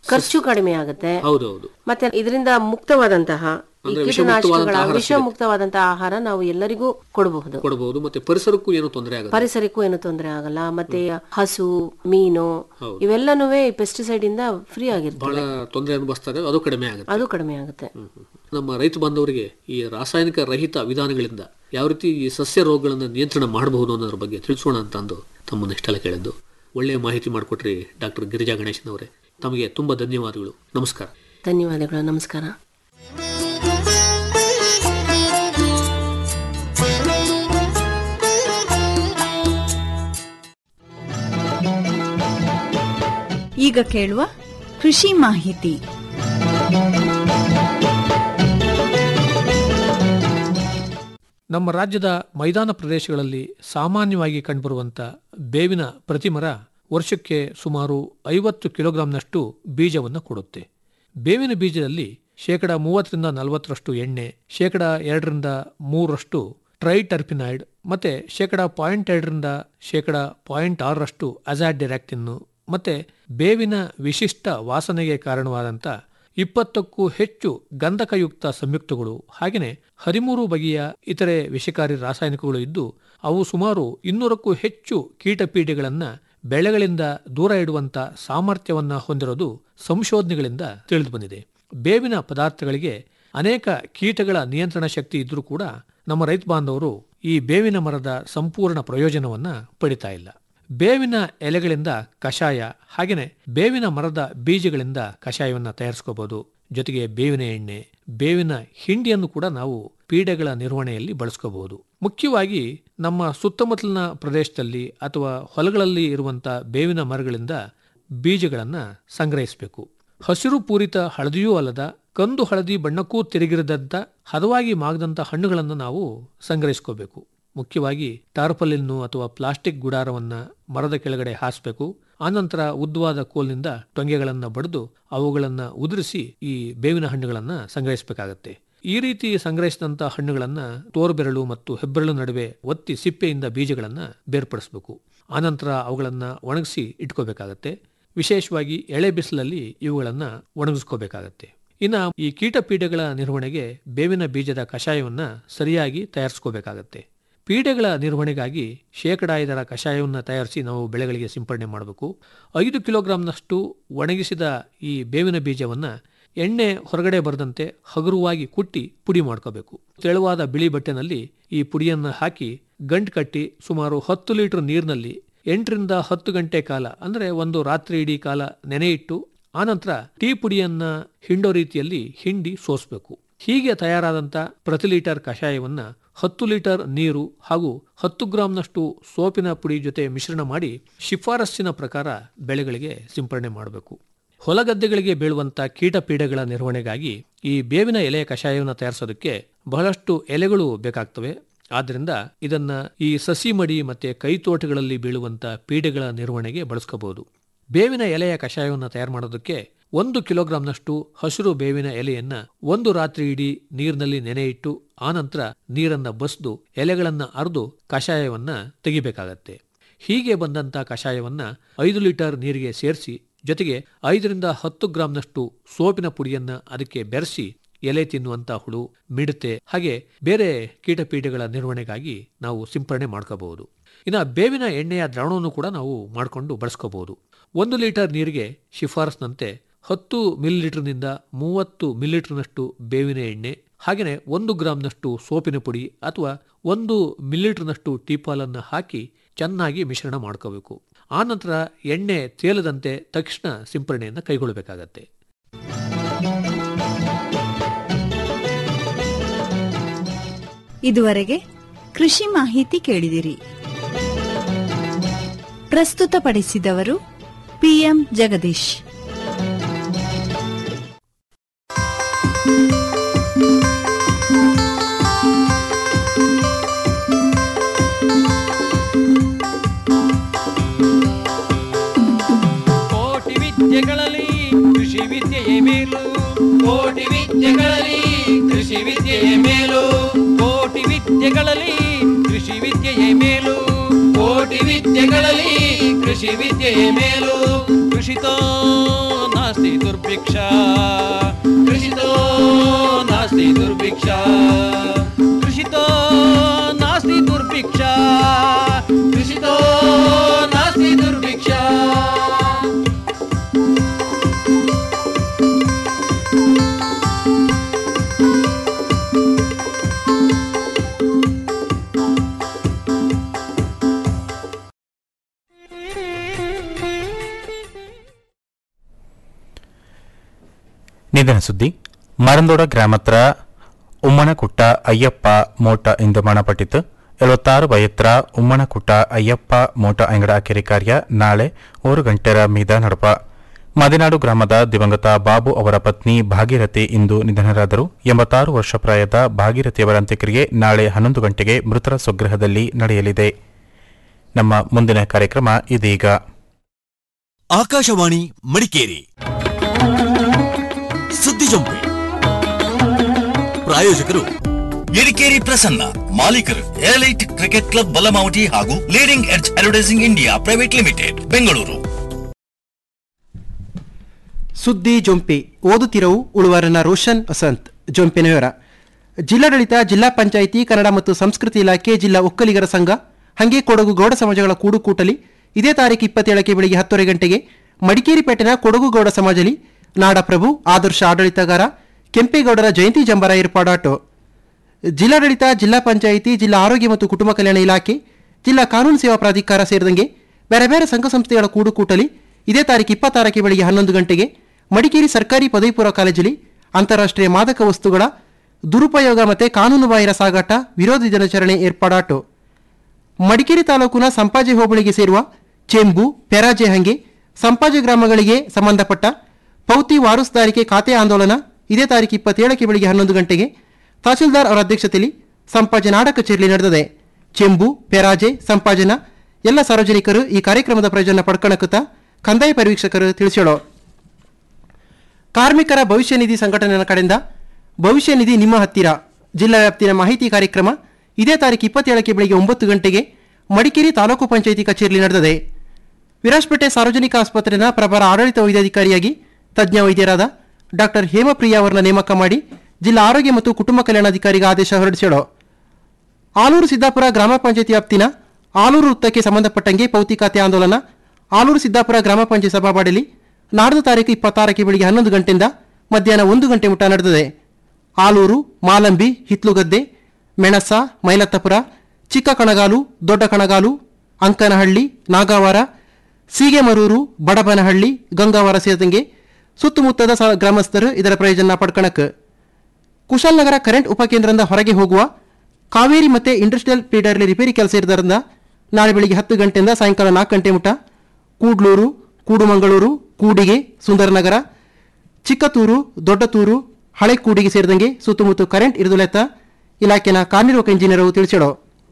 L: ಖರ್ಚು ಕಡಿಮೆ ಆಗುತ್ತೆ
M: ಹೌದೌದು
L: ಮತ್ತೆ ಇದರಿಂದ ಮುಕ್ತವಾದಂತಹ ಈ
M: ಅಂದ್ರೆ
L: ಕೀಟನಾಶಕಗಳ
M: ವಿಷಮುಕ್ತವಾದಂತಹ ಆಹಾರ
L: ವಿಷಮುಕ್ತವಾದಂತಹ ಆಹಾರ ನಾವು ಎಲ್ಲರಿಗೂ ಕೊಡಬಹುದು
M: ಕೊಡಬಹುದು ಮತ್ತೆ ಪರಿಸರಕ್ಕೂ ಏನು ತೊಂದರೆ ಆಗುತ್ತೆ
L: ಪರಿಸರಕ್ಕೂ ಏನು ತೊಂದರೆ ಆಗಲ್ಲ ಮತ್ತೆ ಹಸು ಮೀನು
M: ಹೌದು.
L: ಇವೆಲ್ಲನೂ ಪೆಸ್ಟಿಸೈಡ್ ಇಂದ ಫ್ರೀ
M: ಬಹಳ
L: ಆಗಿರ್ತವೆ
M: ತೊಂದರೆ ಅನುಭವಿಸ್ತಾರೆ ಅದು ಕಡಿಮೆ ಆಗುತ್ತೆ
L: ಅದು ಕಡಿಮೆ ಆಗುತ್ತೆ
M: ನಮ್ಮ ರೈತ ಬಾಂಧವರಿಗೆ ಈ ರಾಸಾಯನಿಕ ರಹಿತ ವಿಧಾನಗಳಿಂದ ಯಾವ ರೀತಿ ಈ ಸಸ್ಯ ರೋಗಗಳನ್ನು ನಿಯಂತ್ರಣ ಮಾಡಬಹುದು ಅನ್ನೋದ್ರ ಬಗ್ಗೆ ತಿಳಿಸೋಣ ಅಂತ ಅಂದು ತಮ್ಮನ್ನು ಇಷ್ಟೆಲ್ಲ ಕೇಳಿದ್ದು ಒಳ್ಳೆಯ ಮಾಹಿತಿ ಮಾಡಿಕೊಟ್ರಿ ಡಾಕ್ಟರ್ ಗಿರಿಜಾ ಗಣೇಶನ್ ಅವರೇ ತಮಗೆ ತುಂಬಾ ಧನ್ಯವಾದಗಳು ನಮಸ್ಕಾರ
L: ಧನ್ಯವಾದಗಳು ನಮಸ್ಕಾರ
K: ಈಗ ಕೇಳುವ ಕೃಷಿ ಮಾಹಿತಿ
N: ನಮ್ಮ ರಾಜ್ಯದ ಮೈದಾನ ಪ್ರದೇಶಗಳಲ್ಲಿ ಸಾಮಾನ್ಯವಾಗಿ ಕಂಡುಬರುವಂಥ ಬೇವಿನ ಪ್ರತಿಮರ ವರ್ಷಕ್ಕೆ ಸುಮಾರು ಐವತ್ತು ಕಿಲೋಗ್ರಾಂನಷ್ಟು ಬೀಜವನ್ನು ಕೊಡುತ್ತೆ ಬೇವಿನ ಬೀಜದಲ್ಲಿ ಶೇಕಡ ಮೂವತ್ತರಿಂದ ನಲವತ್ತರಷ್ಟು ಎಣ್ಣೆ ಶೇಕಡ ಎರಡರಿಂದ ಮೂರರಷ್ಟು ಟ್ರೈಟರ್ಪಿನಾಯ್ಡ್ ಮತ್ತೆ ಶೇಕಡ ಪಾಯಿಂಟ್ ಎರಡರಿಂದ ಶೇಕಡ ಪಾಯಿಂಟ್ ಆರರಷ್ಟು ಅಜಾಡಿರಾಕ್ಟಿನ್ನು ಮತ್ತೆ ಬೇವಿನ ವಿಶಿಷ್ಟ ವಾಸನೆಗೆ ಕಾರಣವಾದಂಥ ಇಪ್ಪತ್ತಕ್ಕೂ ಹೆಚ್ಚು ಗಂಧಕಯುಕ್ತ ಸಂಯುಕ್ತಗಳು ಹಾಗೆಯೇ ಹದಿಮೂರು ಬಗೆಯ ಇತರೆ ವಿಷಕಾರಿ ರಾಸಾಯನಿಕಗಳು ಇದ್ದು ಅವು ಸುಮಾರು ಇನ್ನೂರಕ್ಕೂ ಹೆಚ್ಚು ಕೀಟಪೀಡೆಗಳನ್ನು ಬೆಳೆಗಳಿಂದ ದೂರ ಇಡುವಂತ ಸಾಮರ್ಥ್ಯವನ್ನ ಹೊಂದಿರೋದು ಸಂಶೋಧನೆಗಳಿಂದ ತಿಳಿದು ಬಂದಿದೆ ಬೇವಿನ ಪದಾರ್ಥಗಳಿಗೆ ಅನೇಕ ಕೀಟಗಳ ನಿಯಂತ್ರಣ ಶಕ್ತಿ ಇದ್ರೂ ಕೂಡ ನಮ್ಮ ರೈತ ಬಾಂಧವರು ಈ ಬೇವಿನ ಮರದ ಸಂಪೂರ್ಣ ಪ್ರಯೋಜನವನ್ನ ಪಡಿತಾ ಇಲ್ಲ ಬೇವಿನ ಎಲೆಗಳಿಂದ ಕಷಾಯ ಹಾಗೆಯೇ ಬೇವಿನ ಮರದ ಬೀಜಗಳಿಂದ ಕಷಾಯವನ್ನು ತಯಾರಿಸ್ಕೋಬಹುದು ಜೊತೆಗೆ ಬೇವಿನ ಎಣ್ಣೆ ಬೇವಿನ ಹಿಂಡಿಯನ್ನು ಕೂಡ ನಾವು ಪೀಡೆಗಳ ನಿರ್ವಹಣೆಯಲ್ಲಿ ಬಳಸ್ಕೋಬಹುದು ಮುಖ್ಯವಾಗಿ ನಮ್ಮ ಸುತ್ತಮುತ್ತಲಿನ ಪ್ರದೇಶದಲ್ಲಿ ಅಥವಾ ಹೊಲಗಳಲ್ಲಿ ಇರುವಂತ ಬೇವಿನ ಮರಗಳಿಂದ ಬೀಜಗಳನ್ನು ಸಂಗ್ರಹಿಸಬೇಕು ಹಸಿರು ಪೂರಿತ ಹಳದಿಯೂ ಅಲ್ಲದ ಕಂದು ಹಳದಿ ಬಣ್ಣಕ್ಕೂ ತಿರುಗಿರದಂತ ಹದವಾಗಿ ಮಾಗದಂತ ಹಣ್ಣುಗಳನ್ನು ನಾವು ಸಂಗ್ರಹಿಸ್ಕೋಬೇಕು ಮುಖ್ಯವಾಗಿ ಟಾರ್ಪಲಿನ್ನು ಅಥವಾ ಪ್ಲಾಸ್ಟಿಕ್ ಗುಡಾರವನ್ನ ಮರದ ಕೆಳಗಡೆ ಹಾಸಬೇಕು ಆನಂತರ ಉದ್ದವಾದ ಕೋಲ್ನಿಂದ ಟೊಂಗೆಗಳನ್ನು ಬಡಿದು ಅವುಗಳನ್ನ ಉದುರಿಸಿ ಈ ಬೇವಿನ ಹಣ್ಣುಗಳನ್ನ ಸಂಗ್ರಹಿಸಬೇಕಾಗತ್ತೆ ಈ ರೀತಿ ಸಂಗ್ರಹಿಸಿದಂತ ಹಣ್ಣುಗಳನ್ನ ತೋರ್ಬೆರಳು ಮತ್ತು ಹೆಬ್ಬೆರಳು ನಡುವೆ ಒತ್ತಿ ಸಿಪ್ಪೆಯಿಂದ ಬೀಜಗಳನ್ನ ಬೇರ್ಪಡಿಸಬೇಕು ಆನಂತರ ಅವುಗಳನ್ನ ಒಣಗಿಸಿ ಇಟ್ಕೋಬೇಕಾಗತ್ತೆ ವಿಶೇಷವಾಗಿ ಎಳೆ ಬಿಸಿಲಲ್ಲಿ ಇವುಗಳನ್ನ ಒಣಗಿಸ್ಕೋಬೇಕಾಗತ್ತೆ ಇನ್ನು ಈ ಕೀಟಪೀಡೆಗಳ ನಿರ್ವಹಣೆಗೆ ಬೇವಿನ ಬೀಜದ ಕಷಾಯವನ್ನ ಸರಿಯಾಗಿ ತಯಾರಿಸ್ಕೋಬೇಕಾಗತ್ತೆ ಪೀಡೆಗಳ ನಿರ್ವಹಣೆಗಾಗಿ ಶೇಕಡ ಐದರ ಕಷಾಯವನ್ನು ತಯಾರಿಸಿ ನಾವು ಬೆಳೆಗಳಿಗೆ ಸಿಂಪಡಣೆ ಮಾಡಬೇಕು ಐದು ಕಿಲೋಗ್ರಾಂನಷ್ಟು ಒಣಗಿಸಿದ ಈ ಬೇವಿನ ಬೀಜವನ್ನು ಎಣ್ಣೆ ಹೊರಗಡೆ ಬರದಂತೆ ಹಗುರವಾಗಿ ಕುಟ್ಟಿ ಪುಡಿ ಮಾಡ್ಕೋಬೇಕು ತೆಳುವಾದ ಬಿಳಿ ಬಟ್ಟೆನಲ್ಲಿ ಈ ಪುಡಿಯನ್ನು ಹಾಕಿ ಗಂಟು ಕಟ್ಟಿ ಸುಮಾರು ಹತ್ತು ಲೀಟರ್ ನೀರಿನಲ್ಲಿ ಎಂಟರಿಂದ ಹತ್ತು ಗಂಟೆ ಕಾಲ ಅಂದರೆ ಒಂದು ರಾತ್ರಿ ಇಡೀ ಕಾಲ ನೆನೆಯಿಟ್ಟು ಆನಂತರ ಟೀ ಪುಡಿಯನ್ನ ಹಿಂಡೋ ರೀತಿಯಲ್ಲಿ ಹಿಂಡಿ ಸೋಸಬೇಕು ಹೀಗೆ ತಯಾರಾದಂಥ ಪ್ರತಿ ಲೀಟರ್ ಕಷಾಯವನ್ನ ಹತ್ತು ಲೀಟರ್ ನೀರು ಹಾಗೂ ಹತ್ತು ಗ್ರಾಂನಷ್ಟು ಸೋಪಿನ ಪುಡಿ ಜೊತೆ ಮಿಶ್ರಣ ಮಾಡಿ ಶಿಫಾರಸ್ಸಿನ ಪ್ರಕಾರ ಬೆಳೆಗಳಿಗೆ ಸಿಂಪಡಣೆ ಮಾಡಬೇಕು ಹೊಲಗದ್ದೆಗಳಿಗೆ ಬೀಳುವಂಥ ಕೀಟಪೀಡೆಗಳ ನಿರ್ವಹಣೆಗಾಗಿ ಈ ಬೇವಿನ ಎಲೆಯ ಕಷಾಯವನ್ನು ತಯಾರಿಸೋದಕ್ಕೆ ಬಹಳಷ್ಟು ಎಲೆಗಳು ಬೇಕಾಗ್ತವೆ ಆದ್ದರಿಂದ ಇದನ್ನ ಈ ಸಸಿ ಮಡಿ ಮತ್ತೆ ಕೈತೋಟಗಳಲ್ಲಿ ಬೀಳುವಂತ ಪೀಡೆಗಳ ನಿರ್ವಹಣೆಗೆ ಬಳಸ್ಕೋಬಹುದು ಬೇವಿನ ಎಲೆಯ ಕಷಾಯವನ್ನು ತಯಾರು ಮಾಡೋದಕ್ಕೆ ಒಂದು ಕಿಲೋಗ್ರಾಂನಷ್ಟು ಹಸಿರು ಬೇವಿನ ಎಲೆಯನ್ನ ಒಂದು ರಾತ್ರಿ ಇಡೀ ನೀರಿನಲ್ಲಿ ನೆನೆಯಿಟ್ಟು ಆನಂತರ ನೀರನ್ನ ಬಸ್ದು ಎಲೆಗಳನ್ನ ಅರ್ದು ಕಷಾಯವನ್ನ ತೆಗಿಬೇಕಾಗತ್ತೆ ಹೀಗೆ ಬಂದಂತ ಕಷಾಯವನ್ನ ಐದು ಲೀಟರ್ ನೀರಿಗೆ ಸೇರಿಸಿ ಜೊತೆಗೆ ಐದರಿಂದ ಹತ್ತು ಗ್ರಾಂನಷ್ಟು ಸೋಪಿನ ಪುಡಿಯನ್ನ ಅದಕ್ಕೆ ಬೆರೆಸಿ ಎಲೆ ತಿನ್ನುವಂತ ಹುಳು ಮಿಡತೆ ಹಾಗೆ ಬೇರೆ ಕೀಟಪೀಡೆಗಳ ನಿರ್ವಹಣೆಗಾಗಿ ನಾವು ಸಿಂಪರಣೆ ಮಾಡ್ಕೋಬಹುದು ಇನ್ನು ಬೇವಿನ ಎಣ್ಣೆಯ ದ್ರಾವಣವನ್ನು ಕೂಡ ನಾವು ಮಾಡಿಕೊಂಡು ಬಳಸ್ಕೋಬಹುದು ಒಂದು ಲೀಟರ್ ನೀರಿಗೆ ಶಿಫಾರಸ್ನಂತೆ ಹತ್ತು ಮಿಲಿಲೀಟರ್ನಿಂದ ಮೂವತ್ತು ಮಿಲಿಲೀಟರ್ನಷ್ಟು ಬೇವಿನ ಎಣ್ಣೆ ಹಾಗೆಯೇ ಒಂದು ಗ್ರಾಂನಷ್ಟು ಸೋಪಿನ ಪುಡಿ ಅಥವಾ ಒಂದು ಮಿಲಿಲೀಟರ್ನಷ್ಟು ಟೀಪಾಲನ್ನು ಹಾಕಿ ಚೆನ್ನಾಗಿ ಮಿಶ್ರಣ ಮಾಡ್ಕೋಬೇಕು ಆನಂತರ ಎಣ್ಣೆ ತೇಲದಂತೆ ತಕ್ಷಣ ಸಿಂಪರಣೆಯನ್ನು ಕೈಗೊಳ್ಳಬೇಕಾಗತ್ತೆ
K: ಇದುವರೆಗೆ ಕೃಷಿ ಮಾಹಿತಿ ಕೇಳಿದಿರಿ ಪ್ರಸ್ತುತಪಡಿಸಿದವರು ಪಿಎಂ ಜಗದೀಶ್
O: ಕೋಟಿ ವಿದ್ಯೆಗಳಲ್ಲಿ ಕೃಷಿ ವಿದ್ಯೆಯೇ ಮೇಲು ಕೋಟಿ ವಿದ್ಯೆಗಳಲ್ಲಿ ಕೃಷಿ ವಿದ್ಯೆಯೇ ಮೇಲು ಕೋಟಿ ವಿದ್ಯೆಗಳಲ್ಲಿ ಕೃಷಿ ವಿದ್ಯೆಯೇ ಮೇಲು ಕೋಟಿ ವಿದ್ಯೆಗಳಲ್ಲಿ ಕೃಷಿ ವಿದ್ಯೆಯೇ ಮೇಲು ಕೃಷಿತೋ ನಾಸ್ತಿ ನಾಸ್ತಿ ದುರ್ಭಿಕ್ಷ ಕೃಷಿತೋ ನಾಸ್ತಿ ದುರ್ಭಿಕ್ಷ ಕೃಷಿತೋ ನಾಸ್ತಿ ದುರ್ಭಿಕ್ಷ ಕೃಷಿತೋ ನಾಸ್ತಿ ದುರ್ಭಿಕ್ಷ
A: ನಿಧನ ಸುದ್ದಿ ಮರಂದೋಡ ಗ್ರಾಮತ್ರ ಉಮ್ಮನಕುಟ್ಟ ಅಯ್ಯಪ್ಪ ಮೋಟ ಎಂದು ಮರಣಪಟ್ಟಿತು ಎಳುವತ್ತಾರು ಬಯತ್ರ ಉಮ್ಮನಕುಟ್ಟ ಅಯ್ಯಪ್ಪ ಮೋಟ ಅಂಗಡ ಕೆರೆ ಕಾರ್ಯ ನಾಳೆ ಮೂರು ಗಂಟೆರ ಮೀದ ನಡಪ ಮದಿನಾಡು ಗ್ರಾಮದ ದಿವಂಗತ ಬಾಬು ಅವರ ಪತ್ನಿ ಭಾಗೀರಥಿ ಇಂದು ನಿಧನರಾದರು ಎಂಬತ್ತಾರು ವರ್ಷ ಪ್ರಾಯದ ಭಾಗೀರಥಿಯವರ ಅಂತ್ಯಕ್ರಿಯೆ ನಾಳೆ ಹನ್ನೊಂದು ಗಂಟೆಗೆ ಮೃತರ ಸ್ವಗೃಹದಲ್ಲಿ ನಡೆಯಲಿದೆ ನಮ್ಮ ಮುಂದಿನ ಕಾರ್ಯಕ್ರಮ ಇದೀಗ
P: ಆಕಾಶವಾಣಿ ಮಡಿಕೇರಿ ಸುದ್ದಿ ಜಂಪೆ ಪ್ರಾಯೋಜಕರು ಎಡಿಕೇರಿ ಪ್ರಸನ್ನ ಮಾಲೀಕರು ಎಲೈಟ್ ಕ್ರಿಕೆಟ್ ಕ್ಲಬ್ ಬಲಮಾವಟಿ ಹಾಗೂ Leading Edge Advertising India Private Limited Bengaluru
Q: ಸುದ್ದಿ ಜೊಂಪೆ ಓದುತ್ತಿರವು ಉಳುವಾರನ ರೋಷನ್ ವಸಂತ್ ಜೊಂಪಿನ ವಿವರ ಜಿಲ್ಲಾಡಳಿತ ಜಿಲ್ಲಾ ಪಂಚಾಯಿತಿ ಕನ್ನಡ ಮತ್ತು ಸಂಸ್ಕೃತಿ ಇಲಾಖೆ ಜಿಲ್ಲಾ ಒಕ್ಕಲಿಗರ ಸಂಘ ಹಂಗೆ ಕೊಡಗು ಗೌಡ ಸಮಾಜಗಳ ಕೂಡುಕೂಟಲಿ ಇದೇ ತಾರೀಕು ಇಪ್ಪತ್ತೇಳಕ್ಕೆ ಬೆಳಿಗ್ಗೆ ಹತ್ತುವರೆ ಗಂಟೆಗೆ ಮಡಿಕೇರಿ ಪೇಟೆನ ಕೊಡಗು ಗೌಡ ಸಮಾಜಲಿ ನಾಡಪ್ರಭು ಆದರ್ಶ ಆಡಳಿತಗಾರ ಕೆಂಪೇಗೌಡರ ಜಯಂತಿ ಜಂಬರ ಏರ್ಪಾಡಾಟು ಜಿಲ್ಲಾಡಳಿತ ಜಿಲ್ಲಾ ಪಂಚಾಯಿತಿ ಜಿಲ್ಲಾ ಆರೋಗ್ಯ ಮತ್ತು ಕುಟುಂಬ ಕಲ್ಯಾಣ ಇಲಾಖೆ ಜಿಲ್ಲಾ ಕಾನೂನು ಸೇವಾ ಪ್ರಾಧಿಕಾರ ಸೇರಿದಂಗೆ ಬೇರೆ ಬೇರೆ ಸಂಘ ಸಂಸ್ಥೆಗಳ ಕೂಡುಕೂಟಲಿ ಇದೇ ತಾರೀಕು ಇಪ್ಪತ್ತಾರಕ್ಕೆ ಬೆಳಿಗ್ಗೆ ಹನ್ನೊಂದು ಗಂಟೆಗೆ ಮಡಿಕೇರಿ ಸರ್ಕಾರಿ ಪದವಿ ಪೂರ್ವ ಕಾಲೇಜಲ್ಲಿ ಅಂತಾರಾಷ್ಟ್ರೀಯ ಮಾದಕ ವಸ್ತುಗಳ ದುರುಪಯೋಗ ಮತ್ತು ಕಾನೂನು ಬಾಹಿರ ಸಾಗಾಟ ವಿರೋಧಿ ದಿನಾಚರಣೆ ಏರ್ಪಾಡಾಟು ಮಡಿಕೇರಿ ತಾಲೂಕಿನ ಸಂಪಾಜೆ ಹೋಬಳಿಗೆ ಸೇರುವ ಚೆಂಬು ಪೆರಾಜೆ ಹಂಗೆ ಸಂಪಾಜೆ ಗ್ರಾಮಗಳಿಗೆ ಸಂಬಂಧಪಟ್ಟ ಪೌತಿ ವಾರಸುದಾರಿಕೆ ಖಾತೆ ಆಂದೋಲನ ಇದೇ ತಾರೀಕು ಇಪ್ಪತ್ತೇಳಕ್ಕೆ ಬೆಳಿಗ್ಗೆ ಹನ್ನೊಂದು ಗಂಟೆಗೆ ತಹಶೀಲ್ದಾರ್ ಅವರ ಅಧ್ಯಕ್ಷತೆಯಲ್ಲಿ ಸಂಪಾಜೆ ನಾಡ ಕಚೇರಿಯಲ್ಲಿ ನಡೆದಿದೆ ಚೆಂಬು ಪೆರಾಜೆ ಸಂಪಾಜನ ಎಲ್ಲ ಸಾರ್ವಜನಿಕರು ಈ ಕಾರ್ಯಕ್ರಮದ ಪ್ರಯೋಜನ ಪಡ್ಕಣಕುತ್ತಾ ಕಂದಾಯ ಪರಿವೀಕ್ಷಕರು ತಿಳಿಸೋಳು ಕಾರ್ಮಿಕರ ಭವಿಷ್ಯ ನಿಧಿ ಸಂಘಟನೆಯ ಕಡೆಯಿಂದ ಭವಿಷ್ಯ ನಿಧಿ ನಿಮ್ಮ ಹತ್ತಿರ ಜಿಲ್ಲಾ ವ್ಯಾಪ್ತಿಯ ಮಾಹಿತಿ ಕಾರ್ಯಕ್ರಮ ಇದೇ ತಾರೀಕು ಇಪ್ಪತ್ತೇಳಕ್ಕೆ ಬೆಳಿಗ್ಗೆ ಒಂಬತ್ತು ಗಂಟೆಗೆ ಮಡಿಕೇರಿ ತಾಲೂಕು ಪಂಚಾಯಿತಿ ಕಚೇರಿಯಲ್ಲಿ ನಡೆದಿದೆ ವಿರಾಜಪೇಟೆ ಸಾರ್ವಜನಿಕ ಆಸ್ಪತ್ರೆಯ ಪ್ರಭಾರ ಆಡಳಿತ ವೈದ್ಯಾಧಿಕಾರಿಯಾಗಿ ತಜ್ಞ ವೈದ್ಯರಾದ ಡಾಕ್ಟರ್ ಹೇಮಪ್ರಿಯ ಅವರನ್ನ ನೇಮಕ ಮಾಡಿ ಜಿಲ್ಲಾ ಆರೋಗ್ಯ ಮತ್ತು ಕುಟುಂಬ ಕಲ್ಯಾಣಾಧಿಕಾರಿಗೆ ಆದೇಶ ಹೊರಡಿಸೋಳು ಆಲೂರು ಸಿದ್ದಾಪುರ ಗ್ರಾಮ ಪಂಚಾಯತಿ ವ್ಯಾಪ್ತಿನ ಆಲೂರು ವೃತ್ತಕ್ಕೆ ಸಂಬಂಧಪಟ್ಟಂಗೆ ಪೌತಿ ಖಾತೆ ಆಂದೋಲನ ಆಲೂರು ಸಿದ್ದಾಪುರ ಗ್ರಾಮ ಪಂಚಾಯತ್ ಸಭಾವಾಡಲಿ ನಾಡ್ದು ತಾರೀಕು ಇಪ್ಪತ್ತಾರಕ್ಕೆ ಬೆಳಿಗ್ಗೆ ಹನ್ನೊಂದು ಗಂಟೆಯಿಂದ ಮಧ್ಯಾಹ್ನ ಒಂದು ಗಂಟೆ ಮುಟ ನಡೆದಿದೆ ಆಲೂರು ಮಾಲಂಬಿ ಹಿತ್ಲುಗದ್ದೆ ಮೆಣಸ ಮೈಲತ್ತಪುರ ಚಿಕ್ಕ ಕಣಗಾಲು ದೊಡ್ಡ ಕಣಗಾಲು ಅಂಕನಹಳ್ಳಿ ನಾಗಾವಾರ ಸೀಗೆಮರೂರು ಬಡಬನಹಳ್ಳಿ ಗಂಗಾವಾರ ಸೇರಿದಂಗೆ ಸುತ್ತಮುತ್ತದ ಸ- ಗ್ರಾಮಸ್ಥರು ಇದರ ಪ್ರಯೋಜನ ಪಡ್ಕಣಕ್ ಕುಶಾಲನಗರ ಕರೆಂಟ್ ಉಪಕೇಂದ್ರದಿಂದ ಹೊರಗೆ ಹೋಗುವ ಕಾವೇರಿ ಮತ್ತೆ ಇಂಡಸ್ಟ್ರಿಯಲ್ ಫೀಡರ್ಲಿ ರಿಪೇರಿ ಕೆಲಸ ಇರೋದ್ರಿಂದ ನಾಳೆ ಬೆಳಿಗ್ಗೆ ಹತ್ತು ಗಂಟೆಯಿಂದ ಸಾಯಂಕಾಲ ನಾಲ್ಕು ಗಂಟೆ ಮುಟ ಕೂಡ್ಲೂರು ಕೂಡುಮಂಗಳೂರು ಕೂಡಿಗೆ ಸುಂದರನಗರ ಚಿಕ್ಕತೂರು ದೊಡ್ಡತೂರು ಹಳೆ ಕೂಡಿಗೆ ಸೇರಿದಂಗೆ ಸುತ್ತಮುತ್ತ ಕರೆಂಟ್ ಇರುದುಲೆತ್ತ ಇಲಾಖೆನ ಕಾರ್ಯನಿರ್ವಾಹಕ ಇಂಜಿನಿಯರು ತಿಳಿಸಿಡೋ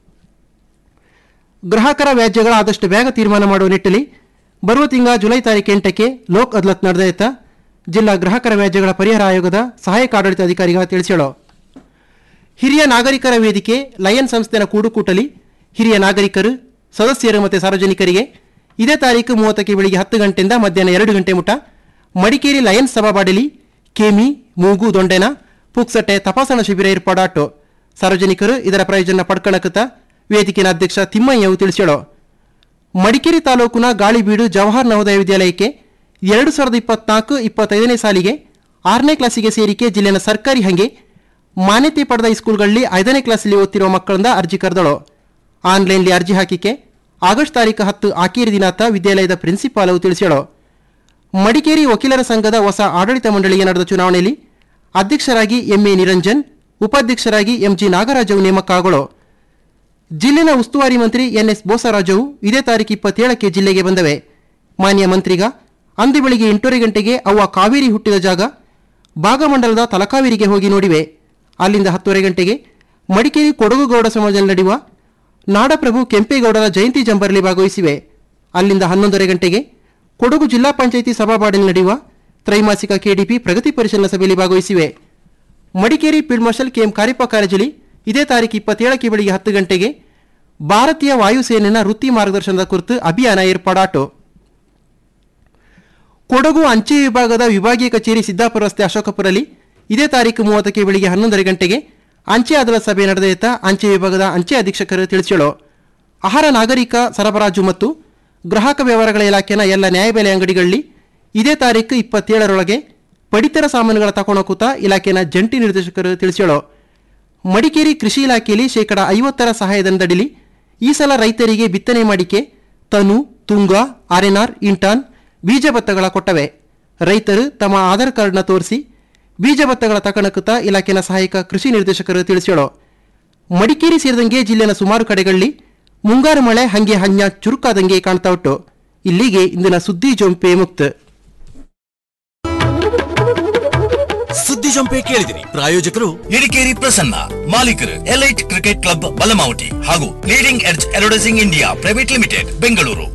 Q: ಗ್ರಾಹಕರ ವ್ಯಾಜ್ಯಗಳ ಆದಷ್ಟು ಬೇಗ ತೀರ್ಮಾನ ಮಾಡುವ ನಿಟ್ಟಲ್ಲಿ ಬರುವ ತಿಂಗಳ ಜುಲೈ ತಾರೀಕು ಎಂಟಕ್ಕೆ ಲೋಕ್ ಅದಾಲತ್ ನಡೆದೈತ ಜಿಲ್ಲಾ ಗ್ರಾಹಕರ ವ್ಯಾಜ್ಯಗಳ ಪರಿಹಾರ ಆಯೋಗದ ಸಹಾಯಕ ಆಡಳಿತ ಅಧಿಕಾರಿಗ ತಿಳಿಸೋಳು ಹಿರಿಯ ನಾಗರಿಕರ ವೇದಿಕೆ ಲಯನ್ ಸಂಸ್ಥೆನ ಕೂಡುಕೂಟಲಿ ಹಿರಿಯ ನಾಗರಿಕರು ಸದಸ್ಯರು ಮತ್ತು ಸಾರ್ವಜನಿಕರಿಗೆ ಇದೇ ತಾರೀಕು ಮೂವತ್ತಕ್ಕೆ ಬೆಳಿಗ್ಗೆ ಹತ್ತು ಗಂಟೆಯಿಂದ ಮಧ್ಯಾಹ್ನ ಎರಡು ಗಂಟೆ ಮುಟ ಮಡಿಕೇರಿ ಲಯನ್ಸ್ ಸಭಾಬಾಡಲಿ ಕೇಮಿ ಮೂಗು ದೊಂಡೆನ ಪುಕ್ಸಟ್ಟೆ ತಪಾಸಣಾ ಶಿಬಿರ ಏರ್ಪಾಡಾಟು ಸಾರ್ವಜನಿಕರು ಇದರ ಪ್ರಯೋಜನ ಪಡ್ಕಣಕುತ್ತ ವೇದಿಕೆಯ ಅಧ್ಯಕ್ಷ ತಿಮ್ಮಯ್ಯವು ತಿಳಿಸೋಳು ಮಡಿಕೇರಿ ತಾಲೂಕಿನ ಗಾಳಿಬೀಡು ಜವಾಹರ್ ನವೋದಯ ವಿದ್ಯಾಲಯಕ್ಕೆ ಎರಡು ಸಾವಿರದ ಇಪ್ಪತ್ನಾಲ್ಕು ಇಪ್ಪತ್ತೈದನೇ ಸಾಲಿಗೆ ಆರನೇ ಕ್ಲಾಸಿಗೆ ಸೇರಿಕೆ ಜಿಲ್ಲೆಯ ಸರ್ಕಾರಿ ಹಂಗೆ ಮಾನ್ಯತೆ ಪಡೆದ ಈ ಸ್ಕೂಲ್ಗಳಲ್ಲಿ ಐದನೇ ಕ್ಲಾಸಲ್ಲಿ ಓದ್ತಿರುವ ಮಕ್ಕಳಿಂದ ಅರ್ಜಿ ಕರೆದಳು ಆನ್ಲೈನ್ಲಿ ಅರ್ಜಿ ಹಾಕಿಕೆ ಆಗಸ್ಟ್ ತಾರೀಕು ಹತ್ತು ಆಕೇರಿ ದಿನಾಂತ ವಿದ್ಯಾಲಯದ ಪ್ರಿನ್ಸಿಪಾಲವು ತಿಳಿಸೋಳು ಮಡಿಕೇರಿ ವಕೀಲರ ಸಂಘದ ಹೊಸ ಆಡಳಿತ ಮಂಡಳಿಗೆ ನಡೆದ ಚುನಾವಣೆಯಲ್ಲಿ ಅಧ್ಯಕ್ಷರಾಗಿ ಎಂಎ ನಿರಂಜನ್ ಉಪಾಧ್ಯಕ್ಷರಾಗಿ ಎಂಜಿ ನಾಗರಾಜವು ನೇಮಕ ಆಗೋಳು ಜಿಲ್ಲೆನ ಉಸ್ತುವಾರಿ ಮಂತ್ರಿ ಎನ್ಎಸ್ ಬೋಸರಾಜವು ಇದೇ ತಾರೀಕು ಇಪ್ಪತ್ತೇಳಕ್ಕೆ ಜಿಲ್ಲೆಗೆ ಬಂದವೆ ಮಾನ್ಯ ಮಂತ್ರಿಗ ಅಂದು ಬೆಳಿಗ್ಗೆ ಎಂಟೂವರೆ ಗಂಟೆಗೆ ಅವ್ವ ಕಾವೇರಿ ಹುಟ್ಟಿದ ಜಾಗ ಭಾಗಮಂಡಲದ ತಲಕಾವೇರಿಗೆ ಹೋಗಿ ನೋಡಿವೆ ಅಲ್ಲಿಂದ ಹತ್ತುವರೆ ಗಂಟೆಗೆ ಮಡಿಕೇರಿ ಕೊಡಗು ಗೌಡ ಸಮಾಜದಲ್ಲಿ ನಡೆಯುವ ನಾಡಪ್ರಭು ಕೆಂಪೇಗೌಡರ ಜಯಂತಿ ಜಂಬರಲ್ಲಿ ಭಾಗವಹಿಸಿವೆ ಅಲ್ಲಿಂದ ಹನ್ನೊಂದರ ಗಂಟೆಗೆ ಕೊಡಗು ಜಿಲ್ಲಾ ಪಂಚಾಯಿತಿ ಸಭಾಬಾಡಲ್ಲಿ ನಡೆಯುವ ತ್ರೈಮಾಸಿಕ ಕೆಡಿಪಿ ಪ್ರಗತಿ ಪರಿಶೀಲನಾ ಸಭೆಯಲ್ಲಿ ಭಾಗವಹಿಸಿವೆ Madikeri field marshal KM Cariappa ಕಾಲೇಜಲ್ಲಿ ಇದೇ ತಾರೀಕು ಇಪ್ಪತ್ತೇಳಕ್ಕೆ ಬೆಳಿಗ್ಗೆ ಹತ್ತು ಗಂಟೆಗೆ ಭಾರತೀಯ ವಾಯುಸೇನೆನ ವೃತ್ತಿ ಮಾರ್ಗದರ್ಶನದ ಕುರಿತು ಅಭಿಯಾನ ಏರ್ಪಾಡಾಟು ಕೊಡಗು ಅಂಚೆ ವಿಭಾಗದ ವಿಭಾಗೀಯ ಕಚೇರಿ ಸಿದ್ದಾಪುರ ರಸ್ತೆ ಅಶೋಕಪುರಲ್ಲಿ ಇದೇ ತಾರೀಕು ಮೂವತ್ತಕ್ಕೆ ಬೆಳಿಗ್ಗೆ ಹನ್ನೊಂದರ ಗಂಟೆಗೆ ಅಂಚೆ ಅದಾಲತ್ ಸಭೆ ನಡೆದೈತ ಅಂಚೆ ವಿಭಾಗದ ಅಂಚೆ ಅಧೀಕ್ಷಕರು ತಿಳಿಸಿಳು ಆಹಾರ ನಾಗರಿಕ ಸರಬರಾಜು ಮತ್ತು ಗ್ರಾಹಕ ವ್ಯವಹಾರಗಳ ಇಲಾಖೆನ ಎಲ್ಲ ನ್ಯಾಯಬೆಲೆ ಅಂಗಡಿಗಳಲ್ಲಿ ಇದೇ ತಾರೀಕು ಇಪ್ಪತ್ತೇಳರೊಳಗೆ ಪಡಿತರ ಸಾಮಾನುಗಳ ತಕೊಂಡೋಕುತ್ತ ಇಲಾಖೆನ ಜಂಟಿ ನಿರ್ದೇಶಕರು ತಿಳಿಸಿಳು ಮಡಿಕೇರಿ ಕೃಷಿ ಇಲಾಖೆಯಲ್ಲಿ ಶೇಕಡ ಐವತ್ತರ ಸಹಾಯಧನದಡಿಲಿ ಈ ಸಲ ರೈತರಿಗೆ ಬಿತ್ತನೆ ಮಾಡಿಕೆ ತನು ತುಂಗ ಆರ್ಎನ್ಆರ್ ಇಂಟಾನ್ ಬೀಜ ಭತ್ತಗಳ ಕೊಟ್ಟವೆ ರೈತರು ತಮ್ಮ ಆಧಾರ್ ಕಾರ್ಡ್ನ ತೋರಿಸಿ ಬೀಜ ಭತ್ತಗಳ ತಕಣಕುತ್ತ ಇಲಾಖೆನ ಸಹಾಯಕ ಕೃಷಿ ನಿರ್ದೇಶಕರು ತಿಳಿಸಿಳು ಮಡಿಕೇರಿ ಸೇರಿದಂಗೆ ಜಿಲ್ಲೆನ ಸುಮಾರು ಕಡೆಗಳಲ್ಲಿ ಮುಂಗಾರು ಮಳೆ ಹಂಗೆ ಹಂಜ ಚುರುಕಾದಂಗೆ ಕಾಣ್ತಾ ಉಂಟು ಇಲ್ಲಿಗೆ ಇಂದಿನ ಸುದ್ದಿ ಜೊಂಪೆ ಮುಕ್ತ
P: ಸುದ್ದಿ ಜಂಪೆ ಕೇಳಿದಿರಿ ಪ್ರಾಯೋಜಕರು ಇಡಿಕೇರಿ ಪ್ರಸನ್ನ ಮಾಲೀಕರು ಎಲೈಟ್ ಕ್ರಿಕೆಟ್ ಕ್ಲಬ್ ಬಲಮಾವಟಿ ಹಾಗೂ Leading Edge Advertising India Private Limited Bengaluru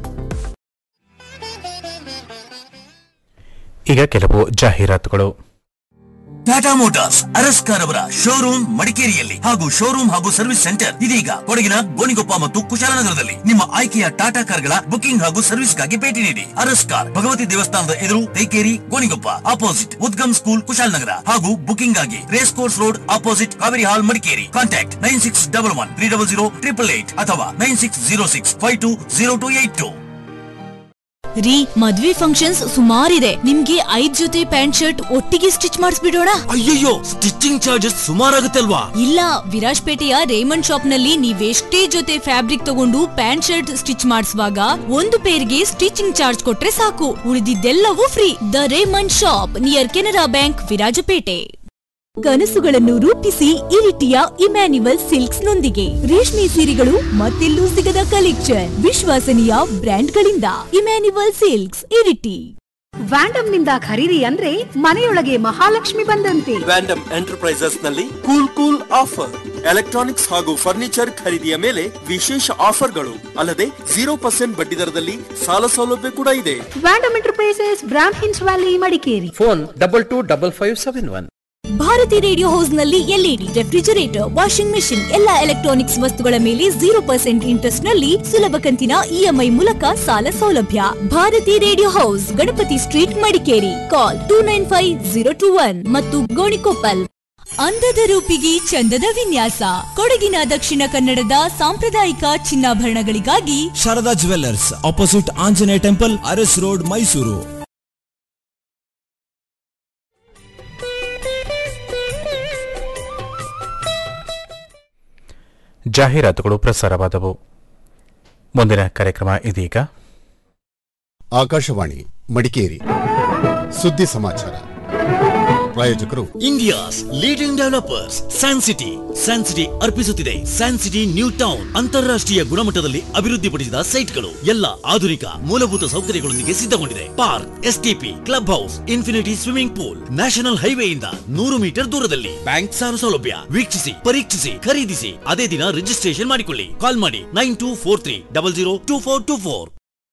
A: ಈಗ ಕೆಲವು ಜಾಹೀರಾತುಗಳು
P: ಟಾಟಾ ಮೋಟಾರ್ಸ್ ಅರಸ್ಕಾರ್ ಅವರ ಶೋರೂಮ್ ಮಡಿಕೇರಿಯಲ್ಲಿ ಹಾಗೂ ಶೋರೂಮ್ ಹಾಗೂ ಸರ್ವಿಸ್ ಸೆಂಟರ್ ಇದೀಗ ಕೊಡಗಿನ ಗೋಣಿಗೊಪ್ಪ ಮತ್ತು ಕುಶಾಲನಗರದಲ್ಲಿ ನಿಮ್ಮ ಆಯ್ಕೆಯ ಟಾಟಾ ಕಾರ್ಗಳ ಬುಕಿಂಗ್ ಹಾಗೂ ಸರ್ವಿಸ್ಗಾಗಿ ಭೇಟಿ ನೀಡಿ ಅರಸ್ಕಾರ್ ಭಗವತಿ ದೇವಸ್ಥಾನದ ಎದುರು ತೈಕೇರಿ ಗೋಣಿಗೊಪ್ಪ ಅಪೋಸಿಟ್ ಉದ್ಗಮ್ ಸ್ಕೂಲ್ ಕುಶಾಲನಗರ ಹಾಗೂ ಬುಕಿಂಗ್ ಆಗಿ race course road opposite Kaveri hall Madikeri contact nine six double one three double zero triple eight ಅಥವಾ nine six zero six five two zero two eight two
R: ರೀ ಮದ್ವೆ ಫಂಕ್ಷನ್ಸ್ ಸುಮಾರಿದೆ ನಿಮ್ಗೆ ಐದ್ ಜೊತೆ ಪ್ಯಾಂಟ್ ಶರ್ಟ್ ಒಟ್ಟಿಗೆ ಸ್ಟಿಚ್ ಮಾಡಿಸ್ಬಿಡೋಣ
P: ಅಯ್ಯಯ್ಯೋ ಸ್ಟಿಚಿಂಗ್ ಚಾರ್ಜಸ್ ಸುಮಾರಾಗುತ್ತೆ ಅಲ್ವಾ
R: ಇಲ್ಲ ವಿರಾಜ್ಪೇಟೆಯ ರೇಮಂಡ್ ಶಾಪ್ ನಲ್ಲಿ ನೀವೆಷ್ಟೇ ಜೊತೆ ಫ್ಯಾಬ್ರಿಕ್ ತಗೊಂಡು ಪ್ಯಾಂಟ್ ಶರ್ಟ್ ಸ್ಟಿಚ್ ಮಾಡಿಸುವಾಗ ಒಂದು ಪೇರ್ಗೆ ಸ್ಟಿಚಿಂಗ್ ಚಾರ್ಜ್ ಕೊಟ್ರೆ ಸಾಕು ಉಳಿದಿದ್ದೆಲ್ಲವೂ free the Raymond shop near Canara bank Virajpet ಕನಸುಗಳನ್ನು ರೂಪಿಸಿ ಇರಿಟಿಯ ಇಮ್ಯಾನ್ಯುವಲ್ ಸಿಲ್ಕ್ಸ್ ನೊಂದಿಗೆ ರೇಷ್ಮೆ ಸೀರೆಗಳು ಮತ್ತೆಲ್ಲೂ ಸಿಗದ ಕಲೆಕ್ಷನ್ ವಿಶ್ವಾಸನೀಯ ಬ್ರ್ಯಾಂಡ್ಗಳಿಂದ ಇಮ್ಯಾನ್ಯುವಲ್ ಸಿಲ್ಕ್ಸ್ ಇರಿಟಿ
S: ವ್ಯಾಂಡಮ್ ನಿಂದ ಖರೀದಿ ಅಂದ್ರೆ ಮನೆಯೊಳಗೆ ಮಹಾಲಕ್ಷ್ಮಿ ಬಂದಂತೆ
J: ವ್ಯಾಂಡಮ್ ಎಂಟರ್ಪ್ರೈಸಸ್ ನಲ್ಲಿ ಕೂಲ್ ಕೂಲ್ ಆಫರ್ ಎಲೆಕ್ಟ್ರಾನಿಕ್ಸ್ ಹಾಗೂ ಫರ್ನಿಚರ್ ಖರೀದಿಯ ಮೇಲೆ ವಿಶೇಷ ಆಫರ್ಗಳು ಅಲ್ಲದೆ ಜೀರೋ ಪರ್ಸೆಂಟ್ ಬಡ್ಡಿ ದರದಲ್ಲಿ ಸಾಲ ಸೌಲಭ್ಯ ಕೂಡ ಇದೆ
S: ವ್ಯಾಂಡಮ್ ಎಂಟರ್ಪ್ರೈಸಸ್ ಬ್ರಾಂಡ್ ಹಿನ್ಸ್ valley Madikeri
T: phone double two double five seven one
R: Bharati radio house ನಲ್ಲಿ ಎಲ್ಇಡಿ ರೆಫ್ರಿಜರೇಟರ್ ವಾಷಿಂಗ್ ಮೆಷಿನ್ ಎಲ್ಲಾ ಎಲೆಕ್ಟ್ರಾನಿಕ್ಸ್ ವಸ್ತುಗಳ ಮೇಲೆ ಜೀರೋ ಪರ್ಸೆಂಟ್ ಇಂಟ್ರೆಸ್ಟ್ ನಲ್ಲಿ ಸುಲಭ ಕಂತಿನ ಇಎಂಐ ಮೂಲಕ ಸಾಲ ಸೌಲಭ್ಯ Bharati radio house Ganapati street Madikeri call two nine five zero two one ಮತ್ತು ಗೋಣಿಕೊಪ್ಪಲ್ ಅಂದದ ರೂಪಿಗೆ ಚಂದದ ವಿನ್ಯಾಸ ಕೊಡಗಿನ ದಕ್ಷಿಣ ಕನ್ನಡದ ಸಾಂಪ್ರದಾಯಿಕ ಚಿನ್ನಾಭರಣಗಳಿಗಾಗಿ
U: Sharada jewellers opposite Anjaneya temple Aras road Mysuru
A: ಜಾಹೀರಾತುಗಳು ಪ್ರಸಾರವಾದವು ಮುಂದಿನ ಕಾರ್ಯಕ್ರಮ ಇದೀಗ
V: ಆಕಾಶವಾಣಿ ಮಡಿಕೇರಿ ಸುದ್ದಿ ಸಮಾಚಾರ ಪ್ರಾಯೋಜಕರು
P: India's leading developers San City San City ಅರ್ಪಿಸುತ್ತಿದೆ ಸ್ಯಾನ್ ಸಿಟಿ ನ್ಯೂ ಟೌನ್ ಅಂತಾರಾಷ್ಟ್ರೀಯ ಗುಣಮಟ್ಟದಲ್ಲಿ ಅಭಿವೃದ್ಧಿಪಡಿಸಿದ ಸೈಟ್ಗಳು ಎಲ್ಲ ಆಧುನಿಕ ಮೂಲಭೂತ ಸೌಕರ್ಯಗಳೊಂದಿಗೆ ಸಿದ್ಧಗೊಂಡಿದೆ park STP club house infinity swimming pool national ಹೈವೇಯಿಂದ ನೂರು ಮೀಟರ್ ದೂರದಲ್ಲಿ ಬ್ಯಾಂಕ್ ಸಾಲ ಸೌಲಭ್ಯ ವೀಕ್ಷಿಸಿ ಪರೀಕ್ಷಿಸಿ ಖರೀದಿಸಿ ಅದೇ ದಿನ ರಿಜಿಸ್ಟ್ರೇಷನ್ ಮಾಡಿಕೊಳ್ಳಿ ಕಾಲ್ ಮಾಡಿ nine two four three double zero two four two four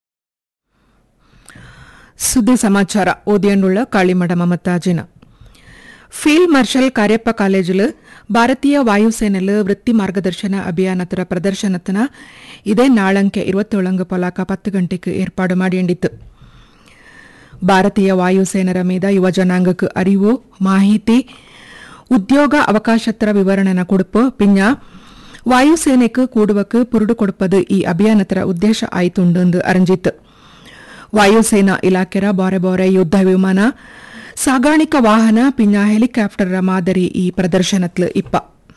W: ಸುದ್ದಿ ಸಮಾಚಾರ ಓದಿಯಂಡುಳ್ಳ ಕಾಳಿಮಡ ಮಮತಾಜಿನ ಫೀಲ್ಡ್ ಮಾರ್ಷಲ್ ಕಾರ್ಯಪ್ಪ ಕಾಲೇಜಿಲು ಭಾರತೀಯ ವಾಯುಸೇನೆಲು ವೃತ್ತಿ ಮಾರ್ಗದರ್ಶನ ಅಭಿಯಾನತರ ಪ್ರದರ್ಶನತನ ಇದೇ ನಾಳಂಕೆ ഇരുപത്തേഴങ്ക് പൊലാക്ക പത്ത് ഗಂಟೆക്ക് ഏർപ്പാട് ಮಾಡಿಂಡಿತ್ತು ಭಾರತೀಯ ವಾಯುಸೇನರ ಮೀದ ಯುವ ಜನಾಂಗಕ್ಕೆ ಅರಿವು ಮಾಹಿತಿ ಉದ್ಯೋಗ ಅವಕಾಶತರ ವಿವರಣೆನ ಕೊಡುಪು ಪಿಂಜ ವಾಯುಸೇನೆக்கு ಕೂಡುವಕ್ಕೆ ಪುರುಡು ಕೊಡುಪದು ಈ ಅಭಿಯಾನತರ ಉದ್ದೇಶ ಆಯ್ತುಂಡು ಅರಂಜಿತ್ತು ವಾಯುಸೇನಾ ಇಲಾಖೆರ ಬಾರೆ ಬಾರೆ ಯುದ್ಧ ವಿಮಾನ ಸಾಗಾಣಿಕಾ ವಾಹನ ಪಿಂಜ ಹೆಲಿಕಾಪ್ಟರ್ ಮಾದರಿ ಈ ಪ್ರದರ್ಶನತ್ಲು ಇಪ್ಪ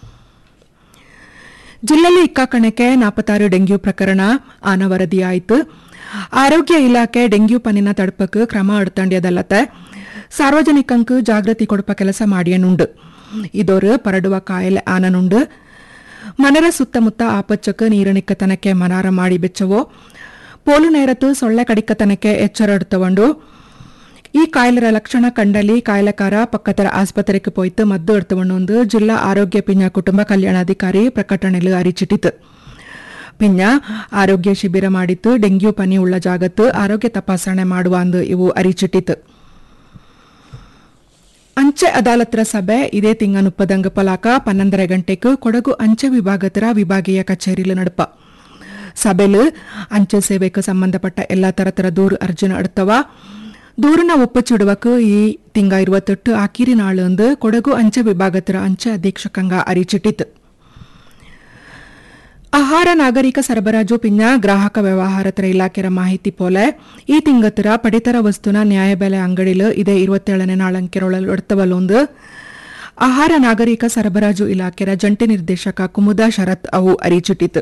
W: ಜಿಲ್ಲೆಯಲ್ಲಿ ಇಕ್ಕಾಕಣಕ್ಕೆ ನಾಪತ್ತಾರು ಡೆಂಗ್ಯೂ ಪ್ರಕರಣ ಆನ ವರದಿಯಾಯಿತು ಆರೋಗ್ಯ ಇಲಾಖೆ ಡೆಂಗ್ಯೂ ಪನಿನ ತಡುಪಕ್ಕೆ ಕ್ರಮ ಎಡ್ತಂಡ್ಯದಲ್ಲತ್ತೆ ಸಾರ್ವಜನಿಕಂಕು ಜಾಗೃತಿ ಕೊಡುಪ ಕೆಲಸ ಮಾಡಿಯನುಂಡು ಇದೊರು ಪರಡುವ ಕಾಯಿಲೆ ಆನನುಂಡು ಮನೆರ ಸುತ್ತಮುತ್ತ ಆಪಚ್ಚಕ್ಕೆ ನೀರಣಿಕ್ಕತನಕ್ಕೆ ಮನಾರ ಮಾಡಿ ಬೆಚ್ಚವೋ ಪೋಲು ನೇರತ್ತು ಸೊಳ್ಳೆ ಕಡಿಕತನಕ್ಕೆ ಎಚ್ಚರ ಎಡ್ತಗೊಂಡು ಈ ಕಾಯಿಲೆರ ಲಕ್ಷಣ ಕಂಡಲ್ಲಿ ಕಾಯಿಲೆಕಾರ ಪಕ್ಕತರ ಆಸ್ಪತ್ರೆಗೆ ಪೋಯ್ತು ಮದ್ದು ಎಡ್ತಗೊಂಡು ಜಿಲ್ಲಾ ಆರೋಗ್ಯ ಪಿಂಜ ಕುಟುಂಬ ಕಲ್ಯಾಣಾಧಿಕಾರಿ ಪ್ರಕಟಣೆಲು ಅರಿಚಿಟ್ಟಿತು ಪಿಂಜ ಆರೋಗ್ಯ ಶಿಬಿರ ಮಾಡಿತ್ತು ಡೆಂಗ್ಯೂ ಪನಿ ಉಳ್ಳ ಜಾಗತ್ತು ಆರೋಗ್ಯ ತಪಾಸಣೆ ಮಾಡುವ ಅಂದು ಇವು ಅರಿಚಿಟ್ಟಿತು ಅಂಚೆ ಅದಾಲತ್ರ ಸಭೆ ಇದೇ ತಿಂಗ ಮುಪ್ಪದಂಗ ಪಲಾಕ ಪನ್ನೊಂದರ ಗಂಟೆಗೂ ಕೊಡಗು ಅಂಚೆ ವಿಭಾಗತರ ವಿಭಾಗೀಯ ಕಚೇರಿಲು ನಡಪ ಸಭೆಲು ಅಂಚೆ ಸೇವೆಗೆ ಸಂಬಂಧಪಟ್ಟ ಎಲ್ಲಾ ತರತರ ದೂರು ಅರ್ಜಿನ ಅಡ್ತವ ದೂರನ ಒಪ್ಪಚಿಡುವಕ್ಕೆ ಈ ತಿಂಗ ഇരുപത്തെട്ട് ആക്കിരി നാളുണ്ട് കൊടകു അഞ്ച് വിഭാഗത്തിര അഞ്ച് അധീക്ഷകಂಗ ಅರಿಚಿಟ್ಟಿತು ಆಹಾರ ನಾಗರಿಕ ಸರಬರಾಜು ಪಿಂಜ ಗ್ರಾಹಕ ವ್ಯವಹಾರತರ ಇಲಾಖೆರ ಮಾಹಿತಿ ಪೋಲೆ ಈ ತಿಂಗತ್ತರ ಪಡಿತರ ವಸ್ತುನ ನ್ಯಾಯಬೆಲೆ ಅಂಗಡಿಲು ಇದೇ ഇരുപത്തേಳನೇ ನಾಳಂಕೆರೊಳಡ್ತವಲ್ಲೊಂದು ಆಹಾರ ನಾಗರಿಕ ಸರಬರಾಜು ಇಲಾಖೆರ ಜಂಟಿ ನಿರ್ದೇಶಕ ಕುಮುದಾ ಶರತ್ ಅವು ಅರಿಚಿಟ್ಟಿತು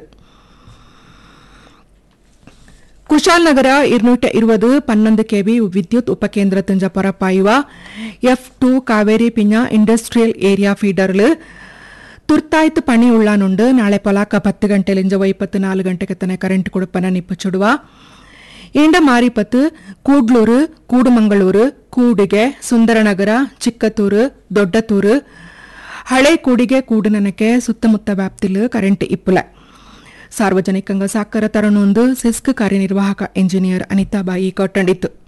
W: ಕುಶಾಲ್ನಗರ ഇരുന്നൂറ്റ ഇരുപത് പന്ത്രണ്ട് കെ വി വിദ്യുത് ഉപകേന്ദ്രത്തിന്റെ പുറപ്പായുവ എഫ് ടു കാവേരി പിഞ്ഞ ಇಂಡಸ್ಟ್ರಿಯಲ್ ಏರಿಯಾ ಫೀಡರ್ಲು ತುರ್ತಾಯ್ತು ಪಣಿ ಉಳ್ಳಾನುಂಡು ನಾಳೆ ಪೊಲಾಕ ಪತ್ತು ಗಂಟೆಲಿಂಜ ಇಪ್ಪತ್ತು ನಾಲ್ಕು ಗಂಟೆಗೆ ತನೆ ಕರೆಂಟ್ ಕೊಡುಪನ ನಿಪ್ಪುಚುಡುವ ಇಂಡ ಮಾರಿಪತ್ತು ಕೂಡ್ಲೂರು ಕೂಡುಮಂಗಳೂರು ಕೂಡಿಗೆ ಸುಂದರನಗರ ಚಿಕ್ಕತೂರು ದೊಡ್ಡತೂರು ಹಳೆ ಕೂಡಿಗೆ ಕೂಡುನನಕ್ಕೆ ಸುತ್ತಮುತ್ತ ವ್ಯಾಪ್ತಿಲು ಕರೆಂಟ್ ಇಪ್ಪುಲೆ ಸಾರ್ವಜನಿಕಂಗ ಸಾಕರ ತರನೊಂದು ಸಿಸ್ಕ್ ಕಾರ್ಯನಿರ್ವಾಹಕ ಇಂಜಿನಿಯರ್ ಅನಿತಾಬಾಯಿ ಕೊಟ್ಟಂಡಿತ್ತು